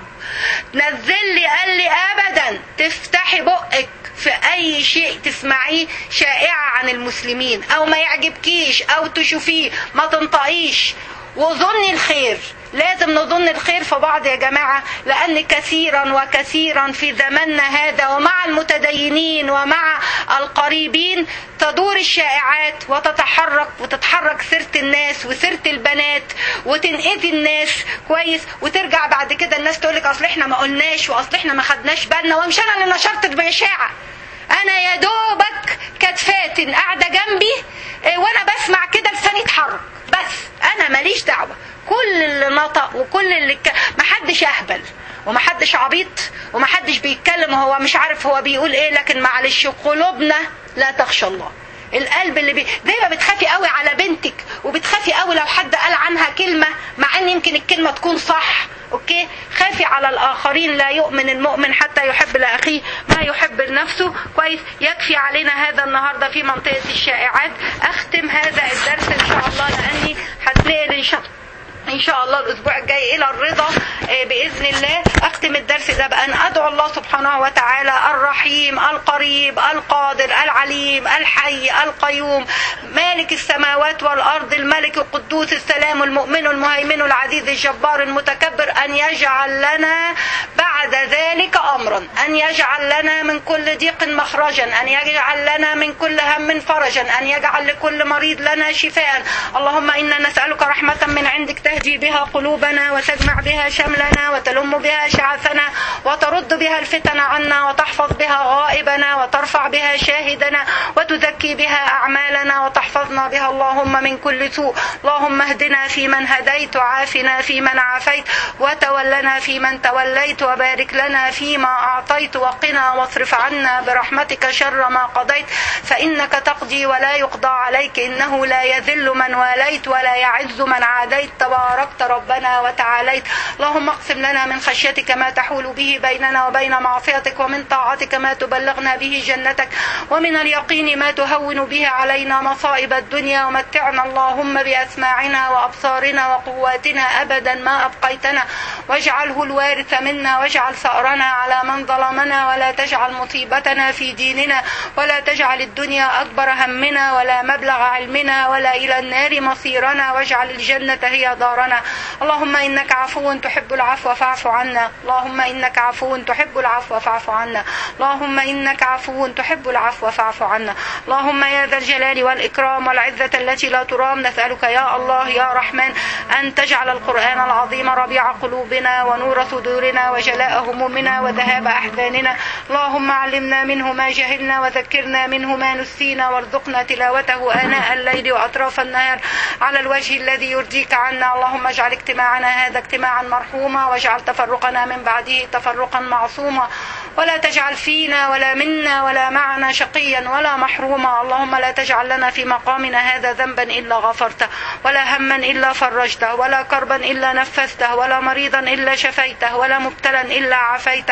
نزل لي قال لي أبدا تفتحي بقك في أي شيء تسمعيه شائعة عن المسلمين أو ما يعجبكيش أو تشوفيه ما تنطقيش وظني الخير لازم نظن الخير في بعض يا جماعة لأن كثيرا وكثيرا في زماننا هذا ومع المتدينين ومع القريبين تدور الشائعات وتتحرك وتتحرك سيرة الناس وسيرة البنات وتنأذي الناس كويس وترجع بعد كده الناس تقولك أصل احنا ما قلناش وأصل احنا ما خدناش بالنا ومش أنا اللي نشرت بإشاعة أنا يا دوبك كانت فاتن قاعدة جنبي وأنا بسمع كده لساني اتحرك بس أنا ماليش دعوة كل اللي نطق وكل اللي ك... محدش اهبل ومحدش عبيط ومحدش بيتكلم وهو مش عارف هو بيقول ايه لكن معلش قلوبنا لا تخشى الله القلب اللي بي... زي ما بتخافي قوي على بنتك وبتخافي قوي لو حد قال عنها كلمة مع ان يمكن الكلمة تكون صح اوكي خافي على الاخرين لا يؤمن المؤمن حتى يحب لاخيه ما يحب لنفسه كويس يكفي علينا هذا النهارده في منطقة الشائعات اختم هذا الدرس ان شاء الله لاني هتنقل ان شاء الله ان شاء الله الاسبوع الجاي الى الرضا باذن الله اختم الدرس ده بان ادعو الله سبحانه وتعالى الرحيم القريب القادر العليم الحي القيوم مالك السماوات والارض الملك القدوس السلام المؤمن المهيمن العزيز الجبار المتكبر ان يجعل لنا بعد ذلك امرا ان يجعل لنا من كل ضيق مخرجا ان يجعل لنا من كل هم فرجا ان يجعل لكل مريض لنا شفاء اللهم انا نسالك رحمه من عندك تهدي بها قلوبنا وتجمع بها شملنا وتلم بها شعثنا وترد بها الفتن عنا وتحفظ بها غائبنا وترفع بها شاهدنا وتزكي بها أعمالنا وتحفظنا بها اللهم من كل سوء اللهم اهدنا فيمن هديت وعافنا فيمن عافيت وتولنا فيمن توليت وبارك لنا فيما أعطيت وقنا واصرف عنا برحمتك شر ما قضيت فإنك تقضي ولا يقضى عليك إنه لا يذل من واليت ولا يعز من عاديت تباركت ربنا وتعاليت اللهم اقسم لنا من خشيتك ما تحول به بيننا وبين معصيتك ومن طاعتك ما تبلغنا به جنتك ومن اليقين ما تهون به علينا مصائب الدنيا ومتعنا اللهم بأسماعنا وأبصارنا وقواتنا أبدا ما أبقيتنا واجعله الوارث منا واجعل ثأرنا على من ظلمنا ولا تجعل مصيبتنا في ديننا ولا تجعل الدنيا أكبر همنا ولا مبلغ علمنا ولا إلى النار مصيرنا واجعل الجنة هي دارنا اللهم إنك عفو تحب العفو فاعف عنا اللهم إنك عفو تحب العفو فاعف عنا اللهم إنك عفو تحب العفو فاعف عنا اللهم يا ذا الجلال والإكرام والعزة التي لا ترام نسألك يا الله يا رحمن أن تجعل القرآن العظيم ربيع قلوبنا ونور صدورنا وجلاء همومنا وذهاب أحزاننا اللهم علمنا منه ما جهلنا وذكرنا منه ما نسينا وارزقنا تلاوته آناء الليل وأطراف النهار على الوجه الذي يرضيك عنا اللهم اجعل اجتماعنا هذا اجتماعا مرحوما واجعل تفرقنا من بعده تفرقا معصوما ولا تجعل فينا ولا منا ولا معنا شقيا ولا محروما اللهم لا تجعل لنا في مقامنا هذا ذنبا إلا غفرته ولا هما إلا فرجته ولا كربا إلا نفسته ولا مريضا إلا شفيته ولا مبتلا إلا عافيته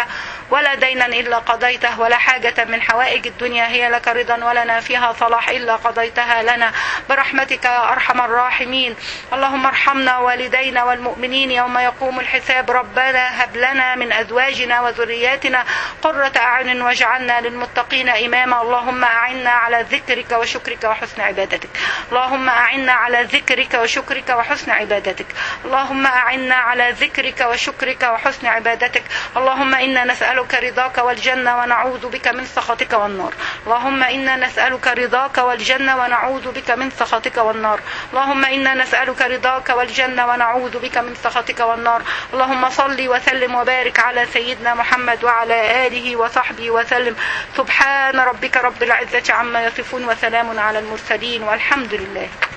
ولا دينا إلا قضيته ولا حاجة من حوائج الدنيا هي لك رضا ولنا فيها صلاح إلا قضيتها لنا برحمتك يا أرحم الراحمين اللهم ارحمنا والدينا والمؤمنين يوم يقوم الحساب ربنا هب لنا من أزواجنا وذرياتنا قرة أعين واجعلنا للمتقين إماما اللهم أعنا على ذكرك وشكرك وحسن عبادتك اللهم أعنا على ذكرك وشكرك وحسن عبادتك اللهم أعنا على ذكرك وشكرك وحسن عبادتك اللهم إنا نسألك رضاك والجنة ونعوذ بك من سخطك والنار اللهم إنا نسألك رضاك والجنة ونعوذ بك من سخطك والنار اللهم إنا نسألك رضاك والجنة ونعوذ بك من سخطك والنار اللهم صل وسلم وبارك على سيدنا محمد وعلى آله وصحبه وسلم سبحان ربك رب العزة عما يصفون وسلام على المرسلين والحمد لله